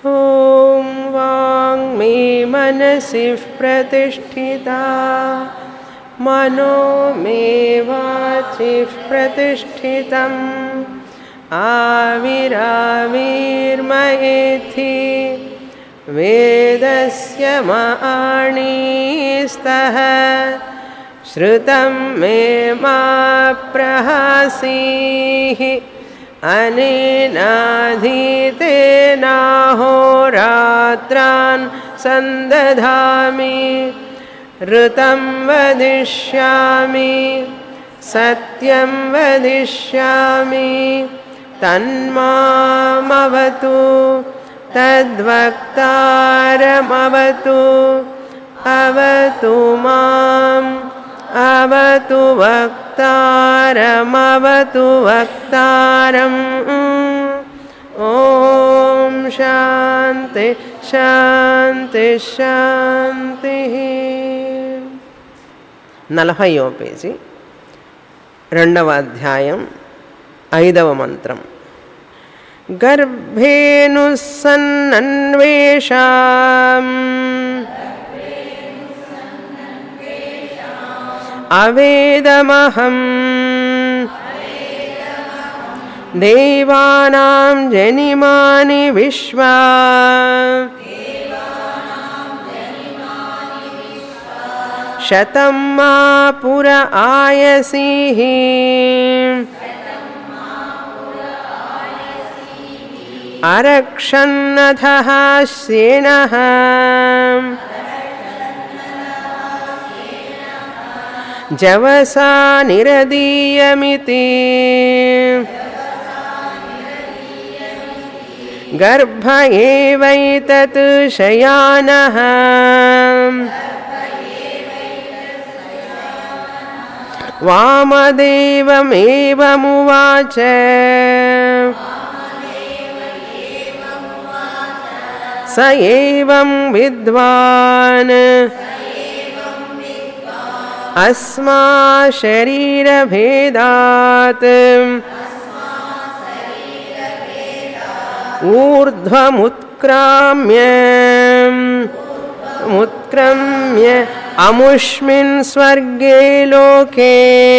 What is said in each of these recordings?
ॐ वाङ्मे मनसिः प्रतिष्ठिता मनो मे वाचिः प्रतिष्ठितम् आविराविर्मयेथि वेदस्य माणीस्तः श्रुतं मे मा प्रहासीः अनेनाधीतेनाहोरात्रान् सन्दधामि ऋतं वदिष्यामि सत्यं वदिष्यामि तन्मामवतु तद्वक्तारमवतु अवतु माम् अवतु वक्तारमवतु वक्तारम् ॐ శాంతి శాంతి శాంతి నలభైవ పేజీ రెండవ అధ్యాయం ఐదవ మంత్రం గర్భేను సన్నన్వేషాం అవేదమహం దేవానాం జనిమాని విశ్వా శతం మా పుర ఆయసీః అరక్షన్నథः సేనः జవసా నిరదీయమితి गर्भ एवैतत् शयानः वामदेवमेवमुवाच स एवं विद्वान् अस्मा शरीरभेदात् ऊर्ध्वमुत्क्राम्य मुत्क्रम्य अमुष्मिन् स्वर्गे लोके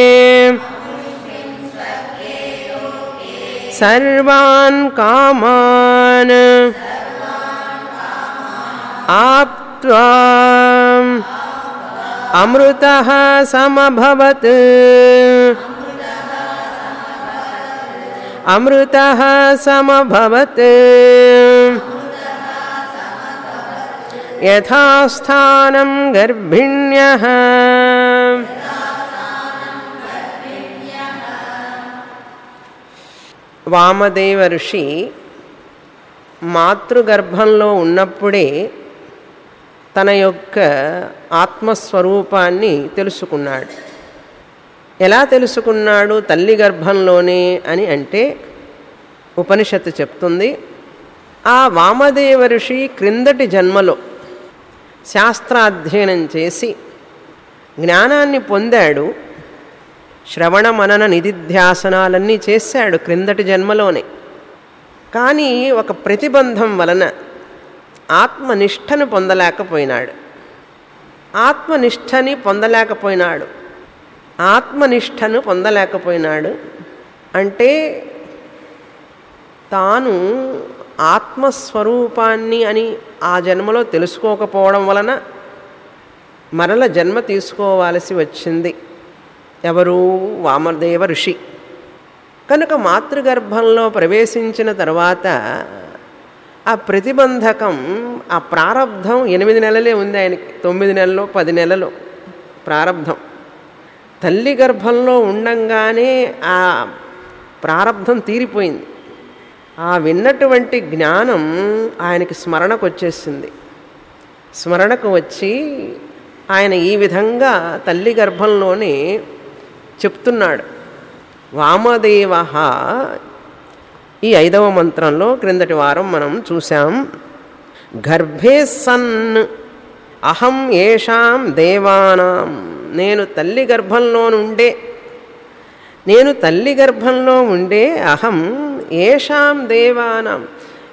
सर्वान् कामान् आप्त्वा अमृतः समभवत् अमृतः समभवत् यथा स्थानं गर्भिण्यः వామదేవ ఋషి మాతృగర్భంలో ఉన్నప్పుడే తన యొక్క ఆత్మస్వరూపాన్ని తెలుసుకున్నాడు ఎలా తెలుసుకున్నాడు తల్లి గర్భంలోనే అని అంటే ఉపనిషత్తు చెప్తుంది ఆ వామదేవ ఋషి క్రిందటి జన్మలో శాస్త్రాధ్యయనం చేసి జ్ఞానాన్ని పొందాడు శ్రవణ మనన నిధిధ్యాసనాలన్నీ చేశాడు క్రిందటి జన్మలోనే కానీ ఒక ప్రతిబంధం వలన ఆత్మనిష్టను పొందలేకపోయినాడు ఆత్మనిష్టని పొందలేకపోయినాడు ఆత్మనిష్టను పొందలేకపోయినాడు అంటే తాను ఆత్మస్వరూపాన్ని అని ఆ జన్మలో తెలుసుకోకపోవడం వలన మరల జన్మ తీసుకోవాల్సి వచ్చింది ఎవరు వామదేవ ఋషి కనుక మాతృగర్భంలో ప్రవేశించిన తర్వాత ఆ ప్రతిబంధకం ఆ ప్రారంధం ఎనిమిది నెలలే ఉంది ఆయనకి తొమ్మిది నెలలు పది నెలలు ప్రారంధం తల్లి గర్భంలో ఉండంగానే ఆ ప్రారంధం తీరిపోయింది ఆ విన్నటువంటి జ్ఞానం ఆయనకి స్మరణకు వచ్చేసింది స్మరణకు వచ్చి ఆయన ఈ విధంగా తల్లి గర్భంలోనే చెప్తున్నాడు వామదేవ ఈ ఐదవ మంత్రంలో క్రిందటి వారం మనం చూసాం గర్భే సన్ అహం ఏషాం దేవానాం నేను తల్లి గర్భంలో నుండే నేను తల్లి గర్భంలో ఉండే అహం ఏషాం దేవానాం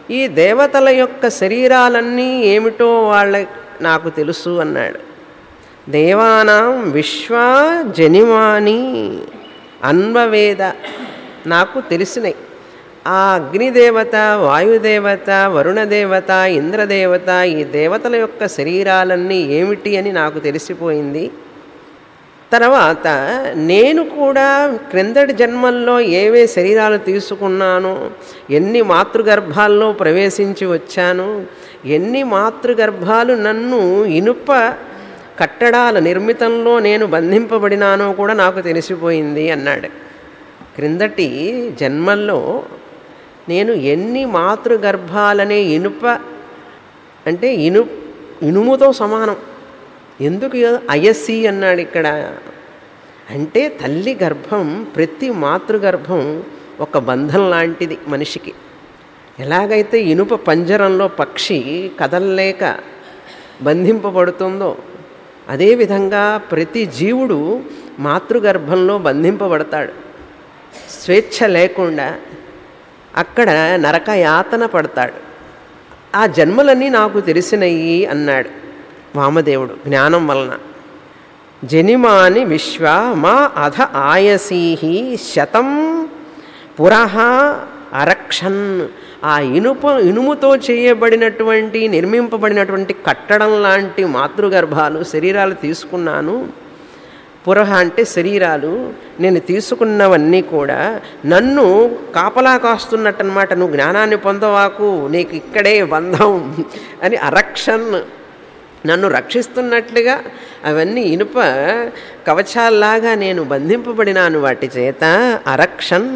ఈ దేవతల యొక్క శరీరాలన్నీ ఏమిటో వాళ్ళ నాకు తెలుసు అన్నాడు దేవానాం విశ్వ జనిమాని అన్వవేద నాకు తెలిసినాయి ఆ అగ్నిదేవత వాయుదేవత వరుణదేవత ఇంద్రదేవత ఈ దేవతల యొక్క శరీరాలన్నీ ఏమిటి అని నాకు తెలిసిపోయింది తర్వాత నేను కూడా క్రిందటి జన్మల్లో ఏవే శరీరాలు తీసుకున్నానో ఎన్ని మాతృగర్భాల్లో ప్రవేశించి వచ్చాను ఎన్ని మాతృగర్భాలు నన్ను ఇనుప కట్టడాల నిర్మితంలో నేను బంధింపబడినానో కూడా నాకు తెలిసిపోయింది అన్నాడు క్రిందటి జన్మల్లో నేను ఎన్ని మాతృగర్భాలనే ఇనుప అంటే ఇను ఇనుముతో సమానం ఎందుకు అయసి అన్నాడు ఇక్కడ అంటే తల్లి గర్భం ప్రతి మాతృగర్భం ఒక బంధం లాంటిది మనిషికి ఎలాగైతే ఇనుప పంజరంలో పక్షి కదలలేక బంధింపబడుతుందో అదేవిధంగా ప్రతి జీవుడు మాతృగర్భంలో బంధింపబడతాడు స్వేచ్ఛ లేకుండా అక్కడ నరకయాతన పడతాడు ఆ జన్మలన్నీ నాకు తెలిసినయి అన్నాడు వామదేవుడు జ్ఞానం వలన జనిమాని విశ్వ మా అధ ఆయసీహి శతం పురహ అరక్షన్ ఆ ఇనుప ఇనుముతో చేయబడినటువంటి నిర్మింపబడినటువంటి కట్టడం లాంటి మాతృగర్భాలు శరీరాలు తీసుకున్నాను పురహ అంటే శరీరాలు నేను తీసుకున్నవన్నీ కూడా నన్ను కాపలా కాస్తున్నట్టు అనమాట నువ్వు జ్ఞానాన్ని పొందవాకు నీకు ఇక్కడే బంధం అని అరక్షన్ నన్ను రక్షిస్తున్నట్లుగా అవన్నీ ఇనుప కవచాల్లాగా నేను బంధింపబడినాను వాటి చేత అరక్షన్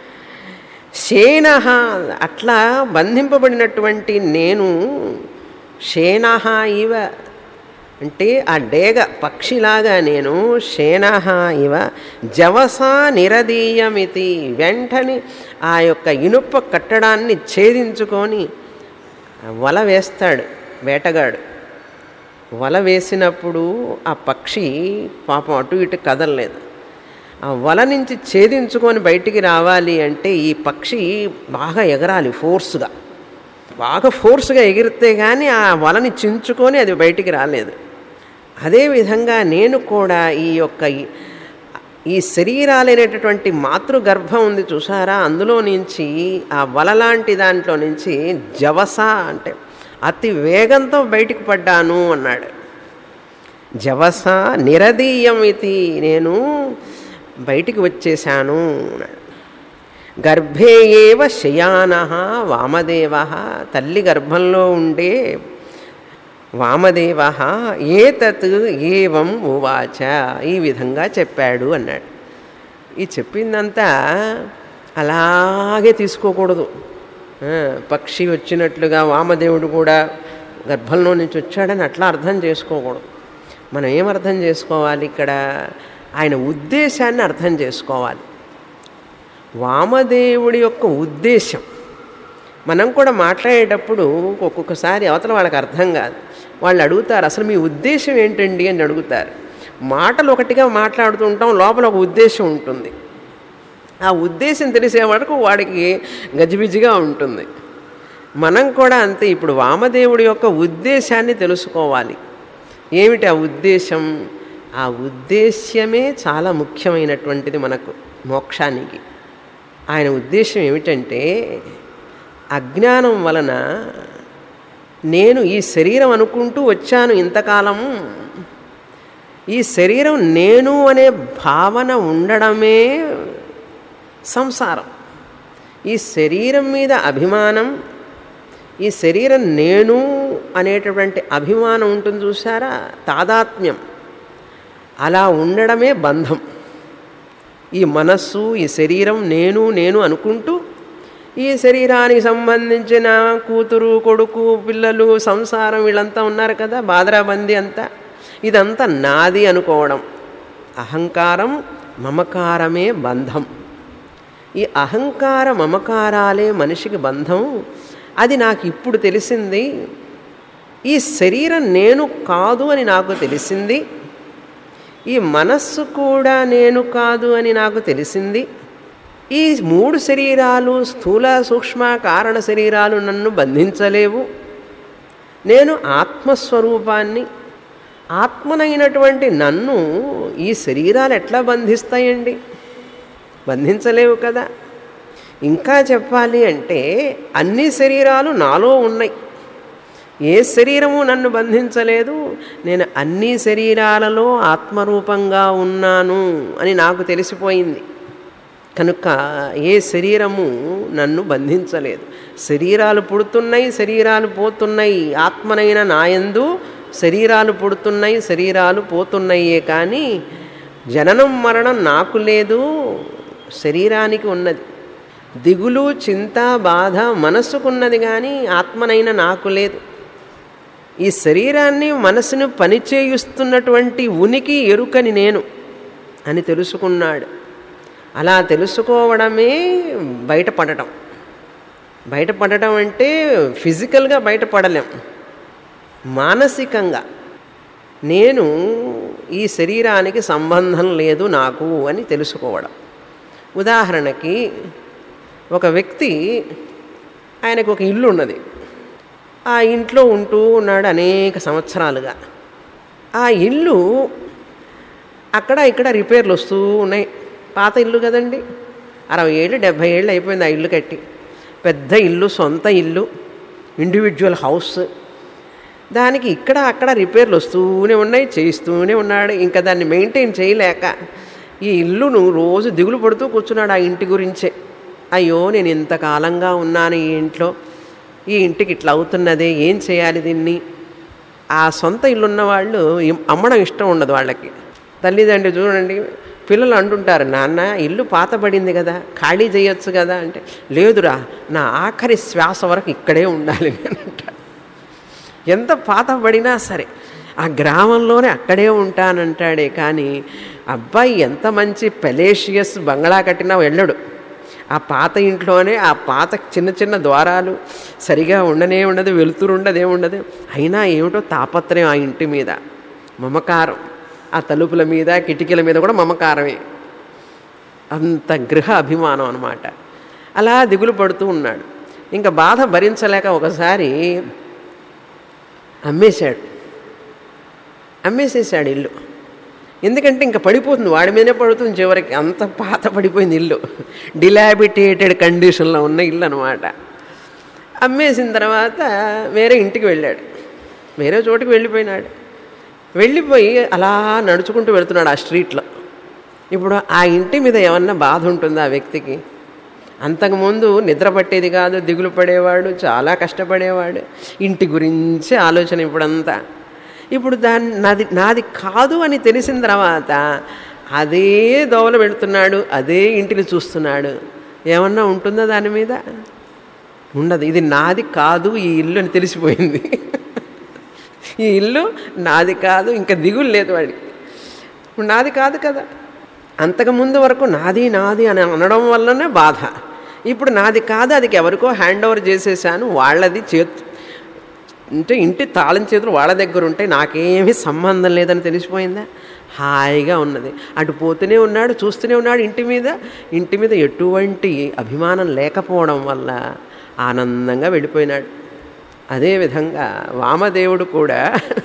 శేనహ అట్లా బంధింపబడినటువంటి నేను శేనహ ఇవ అంటే ఆ డేగ పక్షిలాగా నేను శేనహ ఇవ జవసా నిరదీయమితి వెంటనే ఆ యొక్క ఇనుప కట్టడాన్ని ఛేదించుకొని వల వేస్తాడు వేటగాడు వల వేసినప్పుడు ఆ పక్షి పాపం అటు ఇటు కదలలేదు ఆ వల నుంచి ఛేదించుకొని బయటికి రావాలి అంటే ఈ పక్షి బాగా ఎగరాలి ఫోర్స్గా బాగా ఫోర్స్గా ఎగిరితే కానీ ఆ వలని చించుకొని అది బయటికి రాలేదు అదేవిధంగా నేను కూడా ఈ యొక్క ఈ శరీరాలైనటువంటి మాతృగర్భం ఉంది చూసారా అందులో నుంచి ఆ వల లాంటి దాంట్లో నుంచి జవస అంటే అతి వేగంతో బయటికి పడ్డాను అన్నాడు జవస నిరదీయం ఇది నేను బయటికి వచ్చేశాను అన్నాడు గర్భే ఏవ శయాన వామదేవ తల్లి గర్భంలో ఉండే వామదేవ ఏతత్ ఏవం ఉవాచ ఈ విధంగా చెప్పాడు అన్నాడు ఈ చెప్పిందంతా అలాగే తీసుకోకూడదు పక్షి వచ్చినట్లుగా వామదేవుడు కూడా గర్భంలో నుంచి వచ్చాడని అట్లా అర్థం చేసుకోకూడదు మనం ఏం అర్థం చేసుకోవాలి ఇక్కడ ఆయన ఉద్దేశాన్ని అర్థం చేసుకోవాలి వామదేవుడి యొక్క ఉద్దేశం మనం కూడా మాట్లాడేటప్పుడు ఒక్కొక్కసారి అవతల వాళ్ళకి అర్థం కాదు వాళ్ళు అడుగుతారు అసలు మీ ఉద్దేశం ఏంటండి అని అడుగుతారు మాటలు ఒకటిగా మాట్లాడుతూ ఉంటాం లోపల ఒక ఉద్దేశం ఉంటుంది ఆ ఉద్దేశం తెలిసే వరకు వాడికి గజిబిజిగా ఉంటుంది మనం కూడా అంతే ఇప్పుడు వామదేవుడి యొక్క ఉద్దేశాన్ని తెలుసుకోవాలి ఏమిటి ఆ ఉద్దేశం ఆ ఉద్దేశ్యమే చాలా ముఖ్యమైనటువంటిది మనకు మోక్షానికి ఆయన ఉద్దేశం ఏమిటంటే అజ్ఞానం వలన నేను ఈ శరీరం అనుకుంటూ వచ్చాను ఇంతకాలం ఈ శరీరం నేను అనే భావన ఉండడమే సంసారం ఈ శరీరం మీద అభిమానం ఈ శరీరం నేను అనేటటువంటి అభిమానం ఉంటుంది చూసారా తాదాత్మ్యం అలా ఉండడమే బంధం ఈ మనస్సు ఈ శరీరం నేను నేను అనుకుంటూ ఈ శరీరానికి సంబంధించిన కూతురు కొడుకు పిల్లలు సంసారం వీళ్ళంతా ఉన్నారు కదా బాదరాబందీ అంతా ఇదంతా నాది అనుకోవడం అహంకారం మమకారమే బంధం ఈ అహంకార మమకారాలే మనిషికి బంధం అది నాకు ఇప్పుడు తెలిసింది ఈ శరీరం నేను కాదు అని నాకు తెలిసింది ఈ మనస్సు కూడా నేను కాదు అని నాకు తెలిసింది ఈ మూడు శరీరాలు స్థూల సూక్ష్మ కారణ శరీరాలు నన్ను బంధించలేవు నేను ఆత్మస్వరూపాన్ని ఆత్మనైనటువంటి నన్ను ఈ శరీరాలు ఎట్లా బంధిస్తాయండి బంధించలేవు కదా ఇంకా చెప్పాలి అంటే అన్ని శరీరాలు నాలో ఉన్నాయి ఏ శరీరము నన్ను బంధించలేదు నేను అన్ని శరీరాలలో ఆత్మరూపంగా ఉన్నాను అని నాకు తెలిసిపోయింది కనుక ఏ శరీరము నన్ను బంధించలేదు శరీరాలు పుడుతున్నాయి శరీరాలు పోతున్నాయి ఆత్మనైన నాయందు శరీరాలు పుడుతున్నాయి శరీరాలు పోతున్నాయే కానీ జననం మరణం నాకు లేదు శరీరానికి ఉన్నది దిగులు చింత బాధ మనస్సుకున్నది కానీ ఆత్మనైన నాకు లేదు ఈ శరీరాన్ని మనసును పనిచేయుస్తున్నటువంటి ఉనికి ఎరుకని నేను అని తెలుసుకున్నాడు అలా తెలుసుకోవడమే బయటపడటం బయటపడటం అంటే ఫిజికల్గా బయటపడలేం మానసికంగా నేను ఈ శరీరానికి సంబంధం లేదు నాకు అని తెలుసుకోవడం ఉదాహరణకి ఒక వ్యక్తి ఆయనకు ఒక ఇల్లు ఉన్నది ఆ ఇంట్లో ఉంటూ ఉన్నాడు అనేక సంవత్సరాలుగా ఆ ఇల్లు అక్కడ ఇక్కడ రిపేర్లు వస్తూ ఉన్నాయి పాత ఇల్లు కదండి అరవై ఏళ్ళు డెబ్భై ఏళ్ళు అయిపోయింది ఆ ఇల్లు కట్టి పెద్ద ఇల్లు సొంత ఇల్లు ఇండివిజువల్ హౌస్ దానికి ఇక్కడ అక్కడ రిపేర్లు వస్తూనే ఉన్నాయి చేస్తూనే ఉన్నాడు ఇంకా దాన్ని మెయింటైన్ చేయలేక ఈ ఇల్లును రోజు దిగులు పడుతూ కూర్చున్నాడు ఆ ఇంటి గురించే అయ్యో నేను ఇంతకాలంగా ఉన్నాను ఈ ఇంట్లో ఈ ఇంటికి ఇట్లా అవుతున్నదే ఏం చేయాలి దీన్ని ఆ సొంత ఇల్లు ఉన్న వాళ్ళు ఇం- అమ్మడం ఇష్టం ఉండదు వాళ్ళకి తల్లిదండ్రి చూడండి పిల్లలు అంటుంటారు నాన్న ఇల్లు పాతబడింది కదా ఖాళీ చేయొచ్చు కదా అంటే లేదురా నా ఆఖరి శ్వాస వరకు ఇక్కడే ఉండాలి నేను అంటాను ఎంత పాతబడినా సరే ఆ గ్రామంలోనే అక్కడే ఉంటానంటాడే కానీ అబ్బాయి ఎంత మంచి పెలేషియస్ బంగ్లా కట్టినా వెళ్ళడు ఆ పాత ఇంట్లోనే ఆ పాత చిన్న చిన్న ద్వారాలు సరిగా ఉండనే ఉండదు వెలుతురు ఉండదే ఉండదు అయినా ఏమిటో తాపత్రయం ఆ ఇంటి మీద మమకారం ఆ తలుపుల మీద కిటికీల మీద కూడా మమకారమే అంత గృహ అభిమానం అనమాట అలా దిగులు పడుతూ ఉన్నాడు ఇంకా బాధ భరించలేక ఒకసారి అమ్మేశాడు అమ్మేసేసాడు ఇల్లు ఎందుకంటే ఇంకా పడిపోతుంది వాడి మీదనే పడుతుంది చివరికి అంత పాత పడిపోయింది ఇల్లు డిలాబిటేటెడ్ కండిషన్లో ఉన్న ఇల్లు అనమాట అమ్మేసిన తర్వాత వేరే ఇంటికి వెళ్ళాడు వేరే చోటుకి వెళ్ళిపోయినాడు వెళ్ళిపోయి అలా నడుచుకుంటూ వెళ్తున్నాడు ఆ స్ట్రీట్లో ఇప్పుడు ఆ ఇంటి మీద ఏమన్నా బాధ ఉంటుందా ఆ వ్యక్తికి అంతకుముందు నిద్ర పట్టేది కాదు దిగులు పడేవాడు చాలా కష్టపడేవాడు ఇంటి గురించి ఆలోచన ఇప్పుడంతా ఇప్పుడు దాన్ని నాది నాది కాదు అని తెలిసిన తర్వాత అదే దోవలు పెడుతున్నాడు అదే ఇంటిని చూస్తున్నాడు ఏమన్నా ఉంటుందా దాని మీద ఉండదు ఇది నాది కాదు ఈ ఇల్లు అని తెలిసిపోయింది ఈ ఇల్లు నాది కాదు ఇంకా దిగులు లేదు వాడికి ఇప్పుడు నాది కాదు కదా అంతకుముందు వరకు నాది నాది అని అనడం వల్లనే బాధ ఇప్పుడు నాది కాదు అది ఎవరికో హ్యాండ్ ఓవర్ చేసేసాను వాళ్ళది చేతు అంటే ఇంటి తాళం చేతులు వాళ్ళ దగ్గర ఉంటే నాకేమీ సంబంధం లేదని తెలిసిపోయిందా హాయిగా ఉన్నది అటు పోతూనే ఉన్నాడు చూస్తూనే ఉన్నాడు ఇంటి మీద ఇంటి మీద ఎటువంటి అభిమానం లేకపోవడం వల్ల ఆనందంగా వెళ్ళిపోయినాడు అదేవిధంగా వామదేవుడు కూడా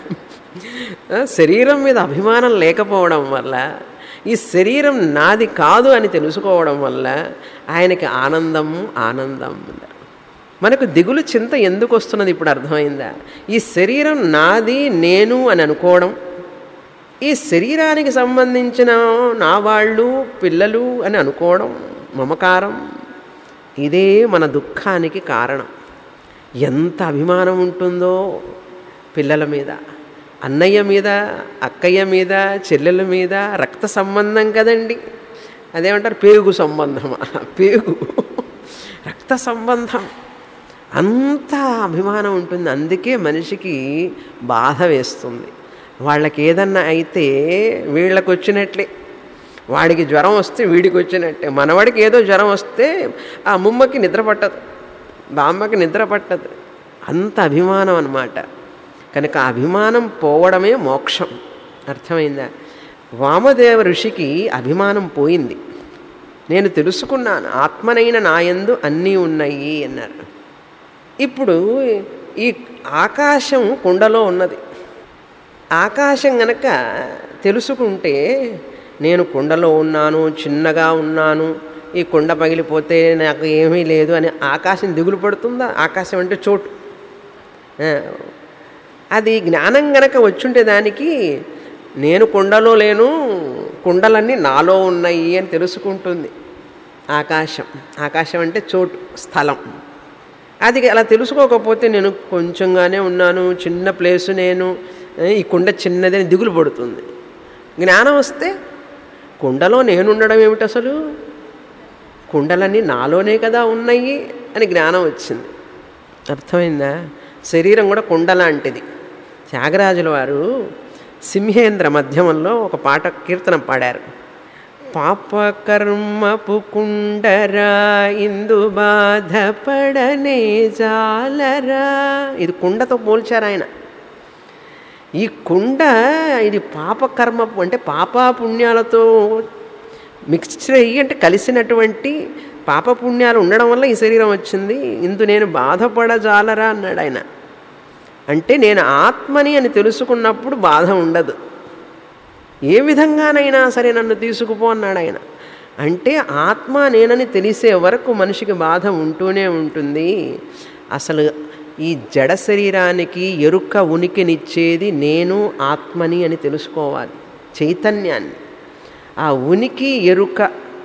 శరీరం మీద అభిమానం లేకపోవడం వల్ల ఈ శరీరం నాది కాదు అని తెలుసుకోవడం వల్ల ఆయనకి ఆనందం ఆనందం మనకు దిగులు చింత ఎందుకు వస్తున్నది ఇప్పుడు అర్థమైందా ఈ శరీరం నాది నేను అని అనుకోవడం ఈ శరీరానికి సంబంధించిన నా వాళ్ళు పిల్లలు అని అనుకోవడం మమకారం ఇదే మన దుఃఖానికి కారణం ఎంత అభిమానం ఉంటుందో పిల్లల మీద అన్నయ్య మీద అక్కయ్య మీద చెల్లెల మీద రక్త సంబంధం కదండి అదేమంటారు పేగు సంబంధమా పేగు రక్త సంబంధం అంత అభిమానం ఉంటుంది అందుకే మనిషికి బాధ వేస్తుంది వాళ్ళకి ఏదన్నా అయితే వీళ్ళకి వచ్చినట్లే వాడికి జ్వరం వస్తే వీడికి వచ్చినట్టే మనవాడికి ఏదో జ్వరం వస్తే ఆ ముమ్మకి నిద్ర పట్టదు బామ్మకి నిద్ర పట్టదు అంత అభిమానం అన్నమాట కనుక ఆ అభిమానం పోవడమే మోక్షం అర్థమైందా వామదేవ ఋషికి అభిమానం పోయింది నేను తెలుసుకున్నాను ఆత్మనైన నాయందు అన్నీ ఉన్నాయి అన్నారు ఇప్పుడు ఈ ఆకాశం కుండలో ఉన్నది ఆకాశం గనక తెలుసుకుంటే నేను కుండలో ఉన్నాను చిన్నగా ఉన్నాను ఈ కుండ పగిలిపోతే నాకు ఏమీ లేదు అని ఆకాశం దిగులు పడుతుందా ఆకాశం అంటే చోటు ఆ, అది జ్ఞానం గనక వచ్చుంటే దానికి నేను కుండలో లేను కుండలన్నీ నాలో ఉన్నాయి అని తెలుసుకుంటుంది ఆకాశం ఆకాశం అంటే చోటు స్థలం అది అలా తెలుసుకోకపోతే నేను కొంచెంగానే ఉన్నాను చిన్న ప్లేసు నేను ఏ, ఈ కుండ చిన్నదని దిగులు పడుతుంది జ్ఞానం వస్తే కుండలో నేను ఉండడం ఏమిటి అసలు కుండలన్నీ నాలోనే కదా ఉన్నాయి అని జ్ఞానం వచ్చింది అర్థమైందా శరీరం కూడా కుండ లాంటిది త్యాగరాజుల వారు సింహేంద్ర మధ్యమంలో ఒక పాట కీర్తన పాడారు పాపకర్మపు కుండరా ఇందు బాధపడనే జాలరా ఇది కుండతో పోల్చారు ఆయన ఈ కుండ ఇది పాపకర్మ అంటే పాపపుణ్యాలతో మిక్స్చర్ అయ్యి అంటే కలిసినటువంటి పాపపుణ్యాలు ఉండడం వల్ల ఈ శరీరం వచ్చింది ఇందు నేను బాధపడజాలరా అన్నాడు ఆయన అంటే నేను ఆత్మని అని తెలుసుకున్నప్పుడు బాధ ఉండదు ఏ విధంగానైనా సరే నన్ను తీసుకుపో అన్నాడు ఆయన అంటే ఆత్మ నేనని తెలిసే వరకు మనిషికి బాధ ఉంటూనే ఉంటుంది అసలు ఈ జడ శరీరానికి ఎరుక ఉనికినిచ్చేది నేను ఆత్మని అని తెలుసుకోవాలి చైతన్యాన్ని ఆ ఉనికి ఎరుక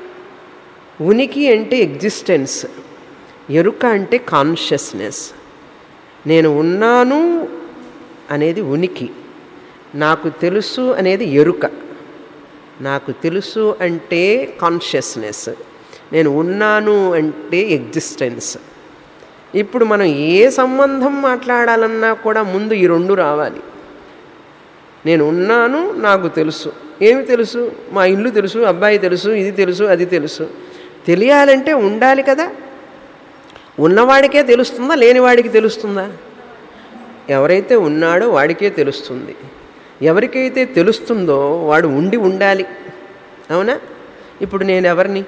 ఉనికి అంటే ఎగ్జిస్టెన్స్ ఎరుక అంటే కాన్షియస్నెస్ నేను ఉన్నాను అనేది ఉనికి నాకు తెలుసు అనేది ఎరుక నాకు తెలుసు అంటే కాన్షియస్నెస్ నేను ఉన్నాను అంటే ఎగ్జిస్టెన్స్ ఇప్పుడు మనం ఏ సంబంధం మాట్లాడాలన్నా కూడా ముందు ఈ రెండు రావాలి నేను ఉన్నాను నాకు తెలుసు ఏమి తెలుసు మా ఇల్లు తెలుసు అబ్బాయి తెలుసు ఇది తెలుసు అది తెలుసు తెలియాలంటే ఉండాలి కదా ఉన్నవాడికే తెలుస్తుందా లేనివాడికి తెలుస్తుందా ఎవరైతే ఉన్నాడో వాడికే తెలుస్తుంది ఎవరికైతే తెలుస్తుందో వాడు ఉండి ఉండాలి అవునా ఇప్పుడు నేను ఎవరిని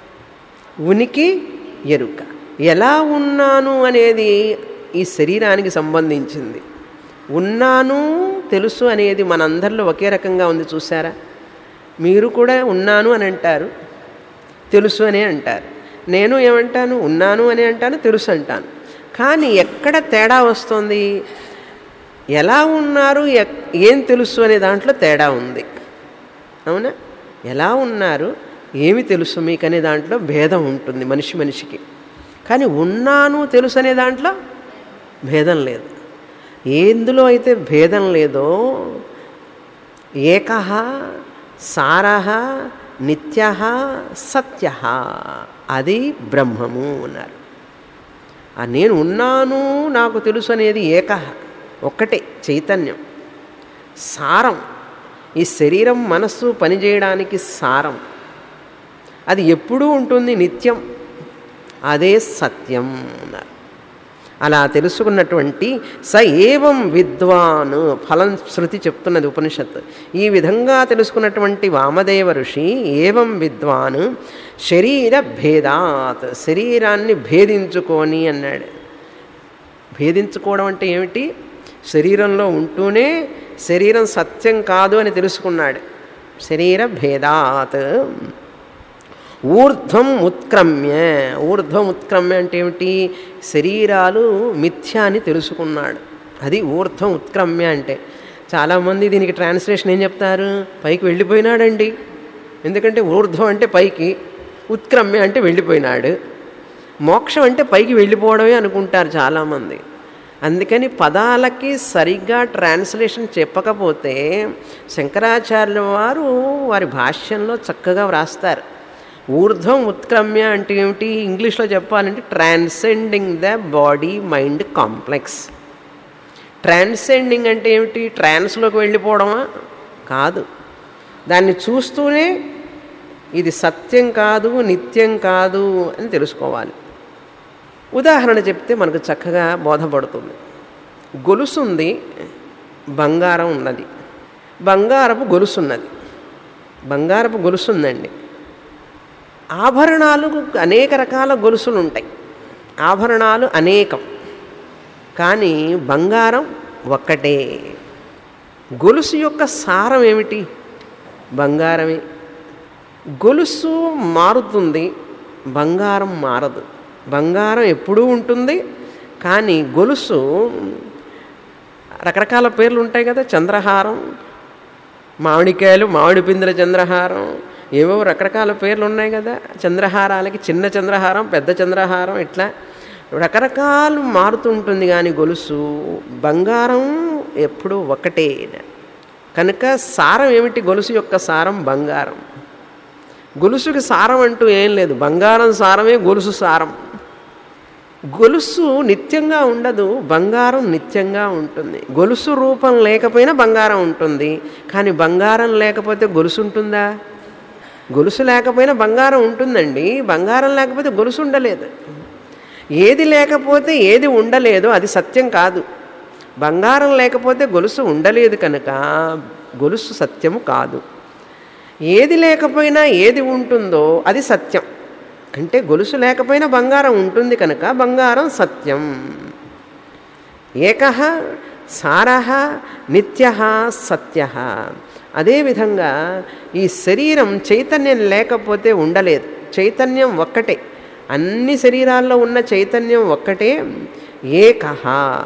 ఉనికి ఎరుక ఎలా ఉన్నాను అనేది ఈ శరీరానికి సంబంధించింది ఉన్నాను తెలుసు అనేది మనందరిలో ఒకే రకంగా ఉంది చూసారా మీరు కూడా ఉన్నాను అని అంటారు తెలుసు అని అంటారు నేను ఏమంటాను ఉన్నాను అని అంటాను తెలుసు అంటాను కానీ ఎక్కడ తేడా వస్తుంది ఎలా ఉన్నారు ఎక్- ఏం తెలుసు అనే దాంట్లో తేడా ఉంది అవునా ఎలా ఉన్నారు ఏమి తెలుసు మీకు అనే దాంట్లో భేదం ఉంటుంది మనిషి మనిషికి కానీ ఉన్నాను తెలుసు అనే దాంట్లో భేదం లేదు ఎందులో అయితే భేదం లేదో ఏక సార నిత్య సత్య అది బ్రహ్మము అన్నారు ఆ నేను ఉన్నాను నాకు తెలుసు అనేది ఏక ఒక్కటే చైతన్యం సారం ఈ శరీరం మనస్సు పనిచేయడానికి సారం అది ఎప్పుడూ ఉంటుంది నిత్యం అదే సత్యం అన్నారు అలా తెలుసుకున్నటువంటి స ఏవం విద్వాన్ ఫలం శృతి చెప్తున్నది ఉపనిషత్తు ఈ విధంగా తెలుసుకున్నటువంటి వామదేవ ఋషి ఏవం విద్వాన్ శరీర భేదాత్ శరీరాన్ని భేదించుకొని అన్నాడు భేదించుకోవడం అంటే ఏమిటి శరీరంలో ఉంటూనే శరీరం సత్యం కాదు అని తెలుసుకున్నాడు శరీర భేదాత్ ఊర్ధ్వం ఉత్క్రమ్య ఊర్ధ్వం ఉత్క్రమ్య అంటే ఏమిటి శరీరాలు మిథ్య అని తెలుసుకున్నాడు అది ఊర్ధ్వం ఉత్క్రమ్య అంటే చాలామంది దీనికి ట్రాన్స్లేషన్ ఏం చెప్తారు పైకి వెళ్ళిపోయినాడండి ఎందుకంటే ఊర్ధ్వం అంటే పైకి ఉత్క్రమ్య అంటే వెళ్ళిపోయినాడు మోక్షం అంటే పైకి వెళ్ళిపోవడమే అనుకుంటారు చాలామంది అందుకని పదాలకి సరిగ్గా ట్రాన్స్లేషన్ చెప్పకపోతే శంకరాచార్యుల వారు వారి భాష్యంలో చక్కగా వ్రాస్తారు ఊర్ధ్వం ఉత్క్రమ్య అంటే ఏమిటి ఇంగ్లీష్లో చెప్పాలంటే transcending the body mind complex transcending అంటే ఏమిటి ట్రాన్స్లోకి వెళ్ళిపోవడమా కాదు దాన్ని చూస్తూనే ఇది సత్యం కాదు నిత్యం కాదు అని తెలుసుకోవాలి ఉదాహరణ చెప్తే మనకు చక్కగా బోధపడుతుంది గొలుసు ఉంది బంగారం ఉన్నది బంగారపు గొలుసు ఉన్నది బంగారపు గొలుసు ఉందండి ఆభరణాలు అనేక రకాల గొలుసులు ఉంటాయి ఆభరణాలు అనేకం కానీ బంగారం ఒక్కటే గొలుసు యొక్క సారం ఏమిటి బంగారమే గొలుసు మారుతుంది బంగారం మారదు బంగారం ఎప్పుడూ ఉంటుంది కానీ గొలుసు రకరకాల పేర్లు ఉంటాయి కదా చంద్రహారం మామిడికాయలు మామిడి పిందెల చంద్రహారం ఏవో రకరకాల పేర్లు ఉన్నాయి కదా చంద్రహారాలకి చిన్న చంద్రహారం పెద్ద చంద్రహారం ఇట్లా రకరకాలు మారుతుంటుంది కానీ గొలుసు బంగారం ఎప్పుడూ ఒకటే కనుక సారం ఏమిటి గొలుసు యొక్క సారం బంగారం గొలుసుకి సారం అంటూ ఏం లేదు బంగారం సారమే గొలుసు సారం గొలుసు నిత్యంగా ఉండదు బంగారం నిత్యంగా ఉంటుంది గొలుసు రూపం లేకపోయినా బంగారం ఉంటుంది కానీ బంగారం లేకపోతే గొలుసు ఉంటుందా గొలుసు లేకపోయినా బంగారం ఉంటుందండి బంగారం లేకపోతే గొలుసు ఉండలేదు ఏది లేకపోతే ఏది ఉండలేదో అది సత్యం కాదు బంగారం లేకపోతే గొలుసు ఉండలేదు కనుక గొలుసు సత్యము కాదు ఏది లేకపోయినా ఏది ఉంటుందో అది సత్యం అంటే గొలుసు లేకపోయినా బంగారం ఉంటుంది కనుక బంగారం సత్యం ఏక సార నిత్య సత్య అదేవిధంగా ఈ శరీరం చైతన్యం లేకపోతే ఉండలేదు చైతన్యం ఒక్కటే అన్ని శరీరాల్లో ఉన్న చైతన్యం ఒక్కటే ఏకహ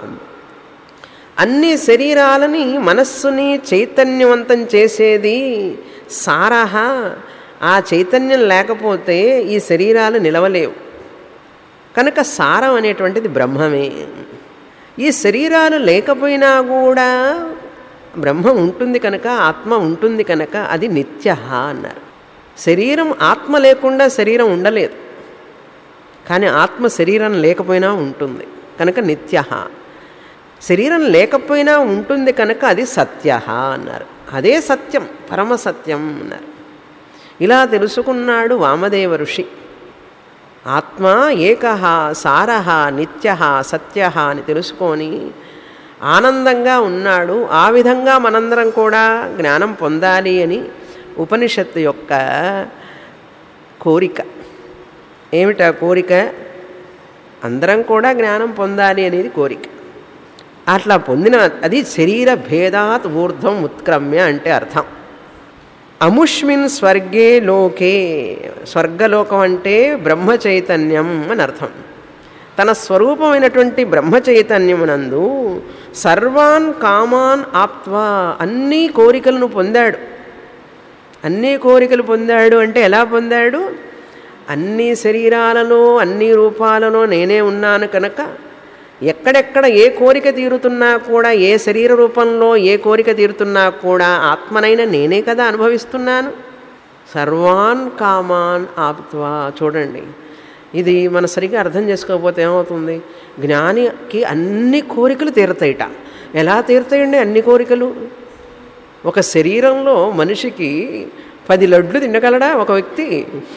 అన్ని శరీరాలని మనస్సుని చైతన్యవంతం చేసేది సారహ ఆ చైతన్యం లేకపోతే ఈ శరీరాలు నిలవలేవు కనుక సారం అనేటువంటిది బ్రహ్మమే ఈ శరీరాలు లేకపోయినా కూడా బ్రహ్మం ఉంటుంది కనుక ఆత్మ ఉంటుంది కనుక అది నిత్య అన్నారు శరీరం ఆత్మ లేకుండా శరీరం ఉండలేదు కానీ ఆత్మ శరీరం లేకపోయినా ఉంటుంది కనుక నిత్య శరీరం లేకపోయినా ఉంటుంది కనుక అది సత్య అన్నారు అదే సత్యం పరమ సత్యం అన్నారు ఇలా తెలుసుకున్నాడు వామదేవ ఋషి ఆత్మ ఏక సార నిత్య సత్య అని తెలుసుకొని ఆనందంగా ఉన్నాడు ఆ విధంగా మనందరం కూడా జ్ఞానం పొందాలి అని ఉపనిషత్తు యొక్క కోరిక ఏమిటా కోరిక అందరం కూడా జ్ఞానం పొందాలి అనేది కోరిక అట్లా పొందిన అది శరీర భేదాత్ ఊర్ధ్వం ఉత్క్రమ్య అంటే అర్థం అముష్మిన్ స్వర్గే లోకే స్వర్గలోకం అంటే బ్రహ్మ చైతన్యం అని అర్థం తన స్వరూపమైనటువంటి బ్రహ్మ చైతన్యమునందు సర్వాన్ కామాన్ ఆప్త్వా అన్ని కోరికలను పొందాడు అన్ని కోరికలు పొందాడు అంటే ఎలా పొందాడు అన్ని శరీరాలలో అన్ని రూపాలలో నేనే ఉన్నాను కనుక ఎక్కడెక్కడ ఏ కోరిక తీరుతున్నా కూడా ఏ శరీర రూపంలో ఏ కోరిక తీరుతున్నా కూడా ఆత్మనైన నేనే కదా అనుభవిస్తున్నాను సర్వాన్ కామాన్ ఆప్త్వా చూడండి ఇది మన సరిగా అర్థం చేసుకోకపోతే ఏమవుతుంది జ్ఞానికి అన్ని కోరికలు తీరుతాయిట ఎలా తీరుతాయండి అన్ని కోరికలు ఒక శరీరంలో మనిషికి పది లడ్లు తినగలడా ఒక వ్యక్తి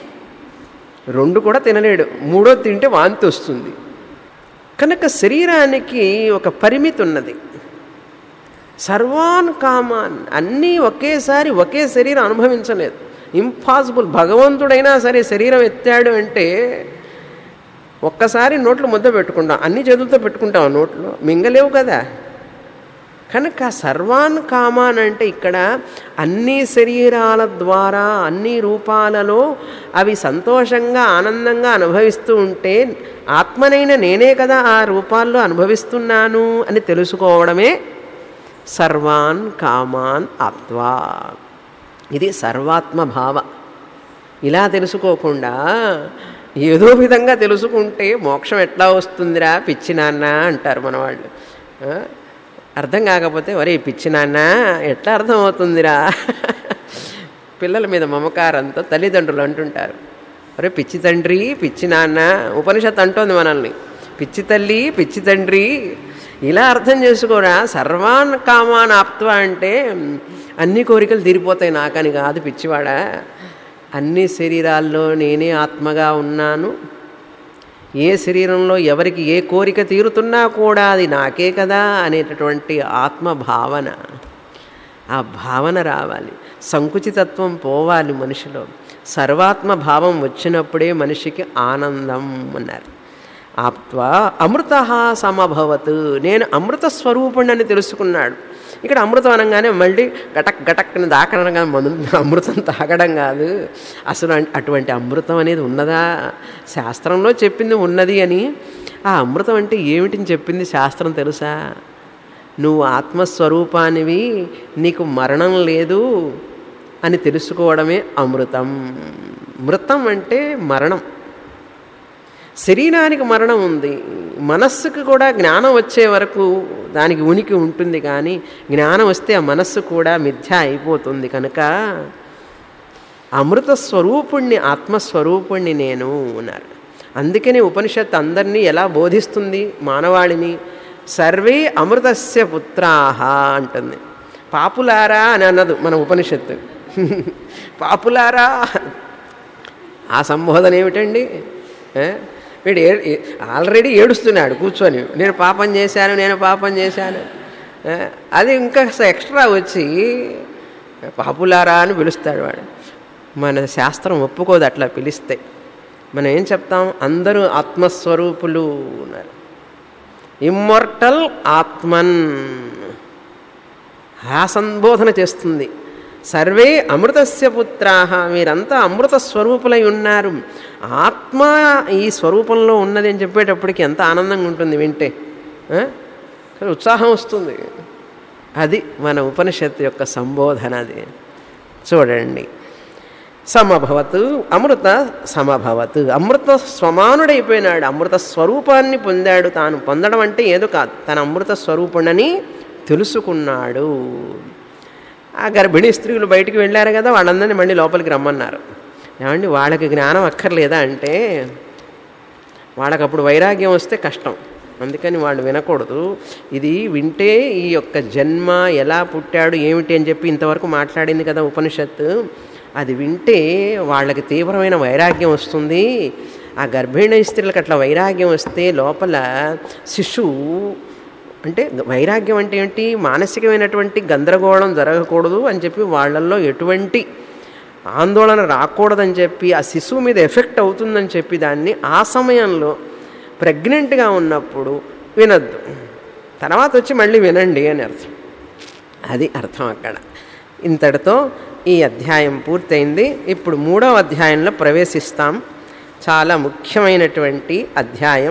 రెండు కూడా తినలేడు మూడో తింటే వాంతి వస్తుంది కనుక శరీరానికి ఒక పరిమితి ఉన్నది సర్వాన్ కామాన్ అన్నీ ఒకేసారి ఒకే శరీరం అనుభవించలేదు ఇంపాసిబుల్ భగవంతుడైనా సరే శరీరం ఎత్తాడు అంటే ఒక్కసారి నోట్లు ముద్ద పెట్టుకుంటాం అన్ని చేతులతో పెట్టుకుంటాం ఆ నోట్లో మింగలేవు కదా కనుక సర్వాన్ కామాన్ అంటే ఇక్కడ అన్ని శరీరాల ద్వారా అన్ని రూపాలలో అవి సంతోషంగా ఆనందంగా అనుభవిస్తూ ఉంటే ఆత్మనైన నేనే కదా ఆ రూపాల్లో అనుభవిస్తున్నాను అని తెలుసుకోవడమే సర్వాన్ కామాన్ ఆప్త్వా ఇది సర్వాత్మ భావ ఇలా తెలుసుకోకుండా ఏదో విధంగా తెలుసుకుంటే మోక్షం ఎట్లా వస్తుందిరా పిచ్చి నాన్న అంటారు మన వాళ్ళు అర్థం కాకపోతే ఒరే పిచ్చి నాన్న ఎట్లా అర్థమవుతుందిరా పిల్లల మీద మమకారంతో తల్లిదండ్రులు అంటుంటారు ఒరే పిచ్చి తండ్రి పిచ్చి నాన్న ఉపనిషత్తు అంటోంది మనల్ని పిచ్చి తల్లి పిచ్చి తండ్రి ఇలా అర్థం చేసుకోరా సర్వాన్ కామాన్ ఆప్త్వ అంటే అన్ని కోరికలు తీరిపోతాయి నాకని కాదు పిచ్చివాడా అన్ని శరీరాల్లో నేనే ఆత్మగా ఉన్నాను ఏ శరీరంలో ఎవరికి ఏ కోరిక తీరుతున్నా కూడా అది నాకే కదా అనేటటువంటి ఆత్మ భావన ఆ భావన రావాలి సంకుచితత్వం పోవాలి మనిషిలో సర్వాత్మ భావం వచ్చినప్పుడే మనిషికి ఆనందం అన్నారు ఆప్త్వా అమృత సమభవత్ నేను అమృత స్వరూపుణ్ణని తెలుసుకున్నాడు ఇక్కడ అమృతం అనగానే మళ్ళీ గటక్ గటక్ని దాకడంగా మందు అమృతం తాగడం కాదు అసలు అన్- అటువంటి అమృతం అనేది ఉన్నదా శాస్త్రంలో చెప్పింది ఉన్నది అని ఆ అమృతం అంటే ఏమిటిని చెప్పింది శాస్త్రం తెలుసా నువ్వు ఆత్మస్వరూపానివి నీకు మరణం లేదు అని తెలుసుకోవడమే అమృతం మృతం అంటే మరణం శరీరానికి మరణం ఉంది మనస్సుకు కూడా జ్ఞానం వచ్చే వరకు దానికి ఉనికి ఉంటుంది కానీ జ్ఞానం వస్తే ఆ మనస్సు కూడా మిథ్య అయిపోతుంది కనుక అమృత స్వరూపుణ్ణి ఆత్మస్వరూపుణ్ణి నేను అన్నారు అందుకనే ఉపనిషత్తు అందరినీ ఎలా బోధిస్తుంది మానవాళిని సర్వే అమృతస్య పుత్రాహ అంటుంది పాపులారా అని అన్నదు మన ఉపనిషత్తు పాపులారా ఆ సంబోధన ఏమిటండి ఏ? వీడు ఏ ఏ- ఆల్రెడీ ఏడుస్తున్నాడు కూర్చొని నేను పాపం చేశాను నేను పాపం చేశాను ఏ? అది ఇంకా ఎక్స్ట్రా వచ్చి పాపులారా అని పిలుస్తాడు వాడు మన శాస్త్రం ఒప్పుకోదు అట్లా పిలిస్తే మనం ఏం చెప్తాం అందరూ ఆత్మస్వరూపులు ఉన్నారు ఇమ్మొర్టల్ ఆత్మన్ ఆ సంబోధన చేస్తుంది సర్వే అమృతస్య పుత్రాహ మీరంతా అమృత స్వరూపులై ఉన్నారు ఆత్మ ఈ స్వరూపంలో ఉన్నది అని చెప్పేటప్పటికి ఎంత ఆనందంగా ఉంటుంది వింటే ఆ? కానీ ఉత్సాహం వస్తుంది అది మన ఉపనిషత్తు యొక్క సంబోధన అది చూడండి సమభవత్ అమృత సమభవత్ అమృత స్వమానుడైపోయినాడు అమృత స్వరూపాన్ని పొందాడు తాను పొందడం అంటే ఏదో కాదు తన అమృత స్వరూపుణ్ణని తెలుసుకున్నాడు ఆ గర్భిణీ స్త్రీలు బయటికి వెళ్ళారు కదా వాళ్ళందరినీ మళ్ళీ లోపలికి రమ్మన్నారు ఏమండి వాళ్ళకి జ్ఞానం అక్కర్లేదా అంటే వాళ్ళకి అప్పుడు వైరాగ్యం వస్తే కష్టం అందుకని వాళ్ళు వినకూడదు ఇది వింటే ఈ యొక్క జన్మ ఎలా పుట్టాడు ఏమిటి అని చెప్పి ఇంతవరకు మాట్లాడింది కదా ఉపనిషత్తు అది వింటే వాళ్ళకి తీవ్రమైన వైరాగ్యం వస్తుంది ఆ గర్భిణీ స్త్రీలకు అట్లా వైరాగ్యం వస్తే లోపల శిశువు అంటే వైరాగ్యం అంటే ఏంటి మానసికమైనటువంటి గందరగోళం జరగకూడదు అని చెప్పి వాళ్ళల్లో ఎటువంటి ఆందోళన రాకూడదని చెప్పి ఆ శిశువు మీద ఎఫెక్ట్ అవుతుందని చెప్పి దాన్ని ఆ సమయంలో ప్రెగ్నెంట్గా ఉన్నప్పుడు వినొద్దు తర్వాత వచ్చి మళ్ళీ వినండి అని అర్థం అది అర్థం అక్కడ ఇంతటితో ఈ అధ్యాయం పూర్తయింది ఇప్పుడు మూడవ అధ్యాయంలో ప్రవేశిస్తాం చాలా ముఖ్యమైనటువంటి అధ్యాయం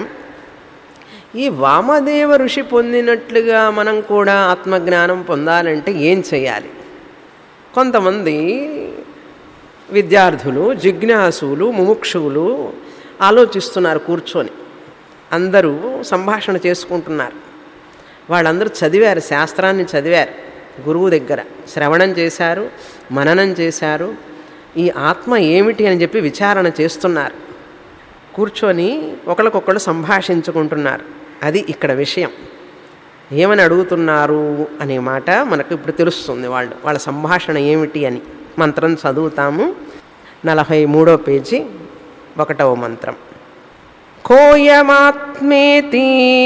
ఈ వామదేవ ఋషి పొందినట్లుగా మనం కూడా ఆత్మజ్ఞానం పొందాలంటే ఏం చేయాలి కొంతమంది విద్యార్థులు జిజ్ఞాసులు ముముక్షువులు ఆలోచిస్తున్నారు కూర్చొని అందరూ సంభాషణ చేసుకుంటున్నారు వాళ్ళందరూ చదివారు శాస్త్రాన్ని చదివారు గురువు దగ్గర శ్రవణం చేశారు మననం చేశారు ఈ ఆత్మ ఏమిటి అని చెప్పి విచారణ చేస్తున్నారు కూర్చొని ఒకరికొకళ్ళు సంభాషించుకుంటున్నారు అది ఇక్కడ విషయం ఏమని అడుగుతున్నారు అనే మాట మనకు ఇప్పుడు తెలుస్తుంది వాళ్ళు వాళ్ళ సంభాషణ ఏమిటి అని మంత్రం చదువుతాము నలభై మూడో పేజీ ఒకటవ మంత్రం కోయమాత్మేతి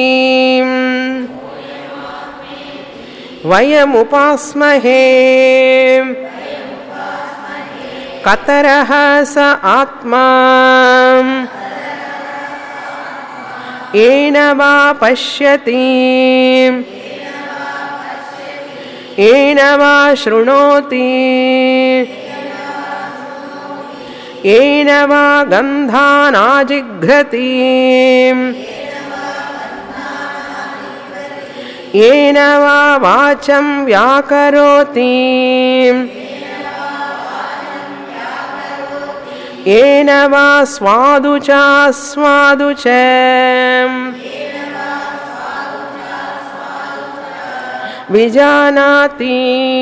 వయముపాస్మహే కతరః స ఆత్మా ఏన వా పశ్యతి ఏన వా శృణోతి ఏన వా గంధానాజిఘ్రతి ఏన వా వాచం వ్యాకరోతి ఏన వా స్వాదు చాస్వాదు చ విజానాతి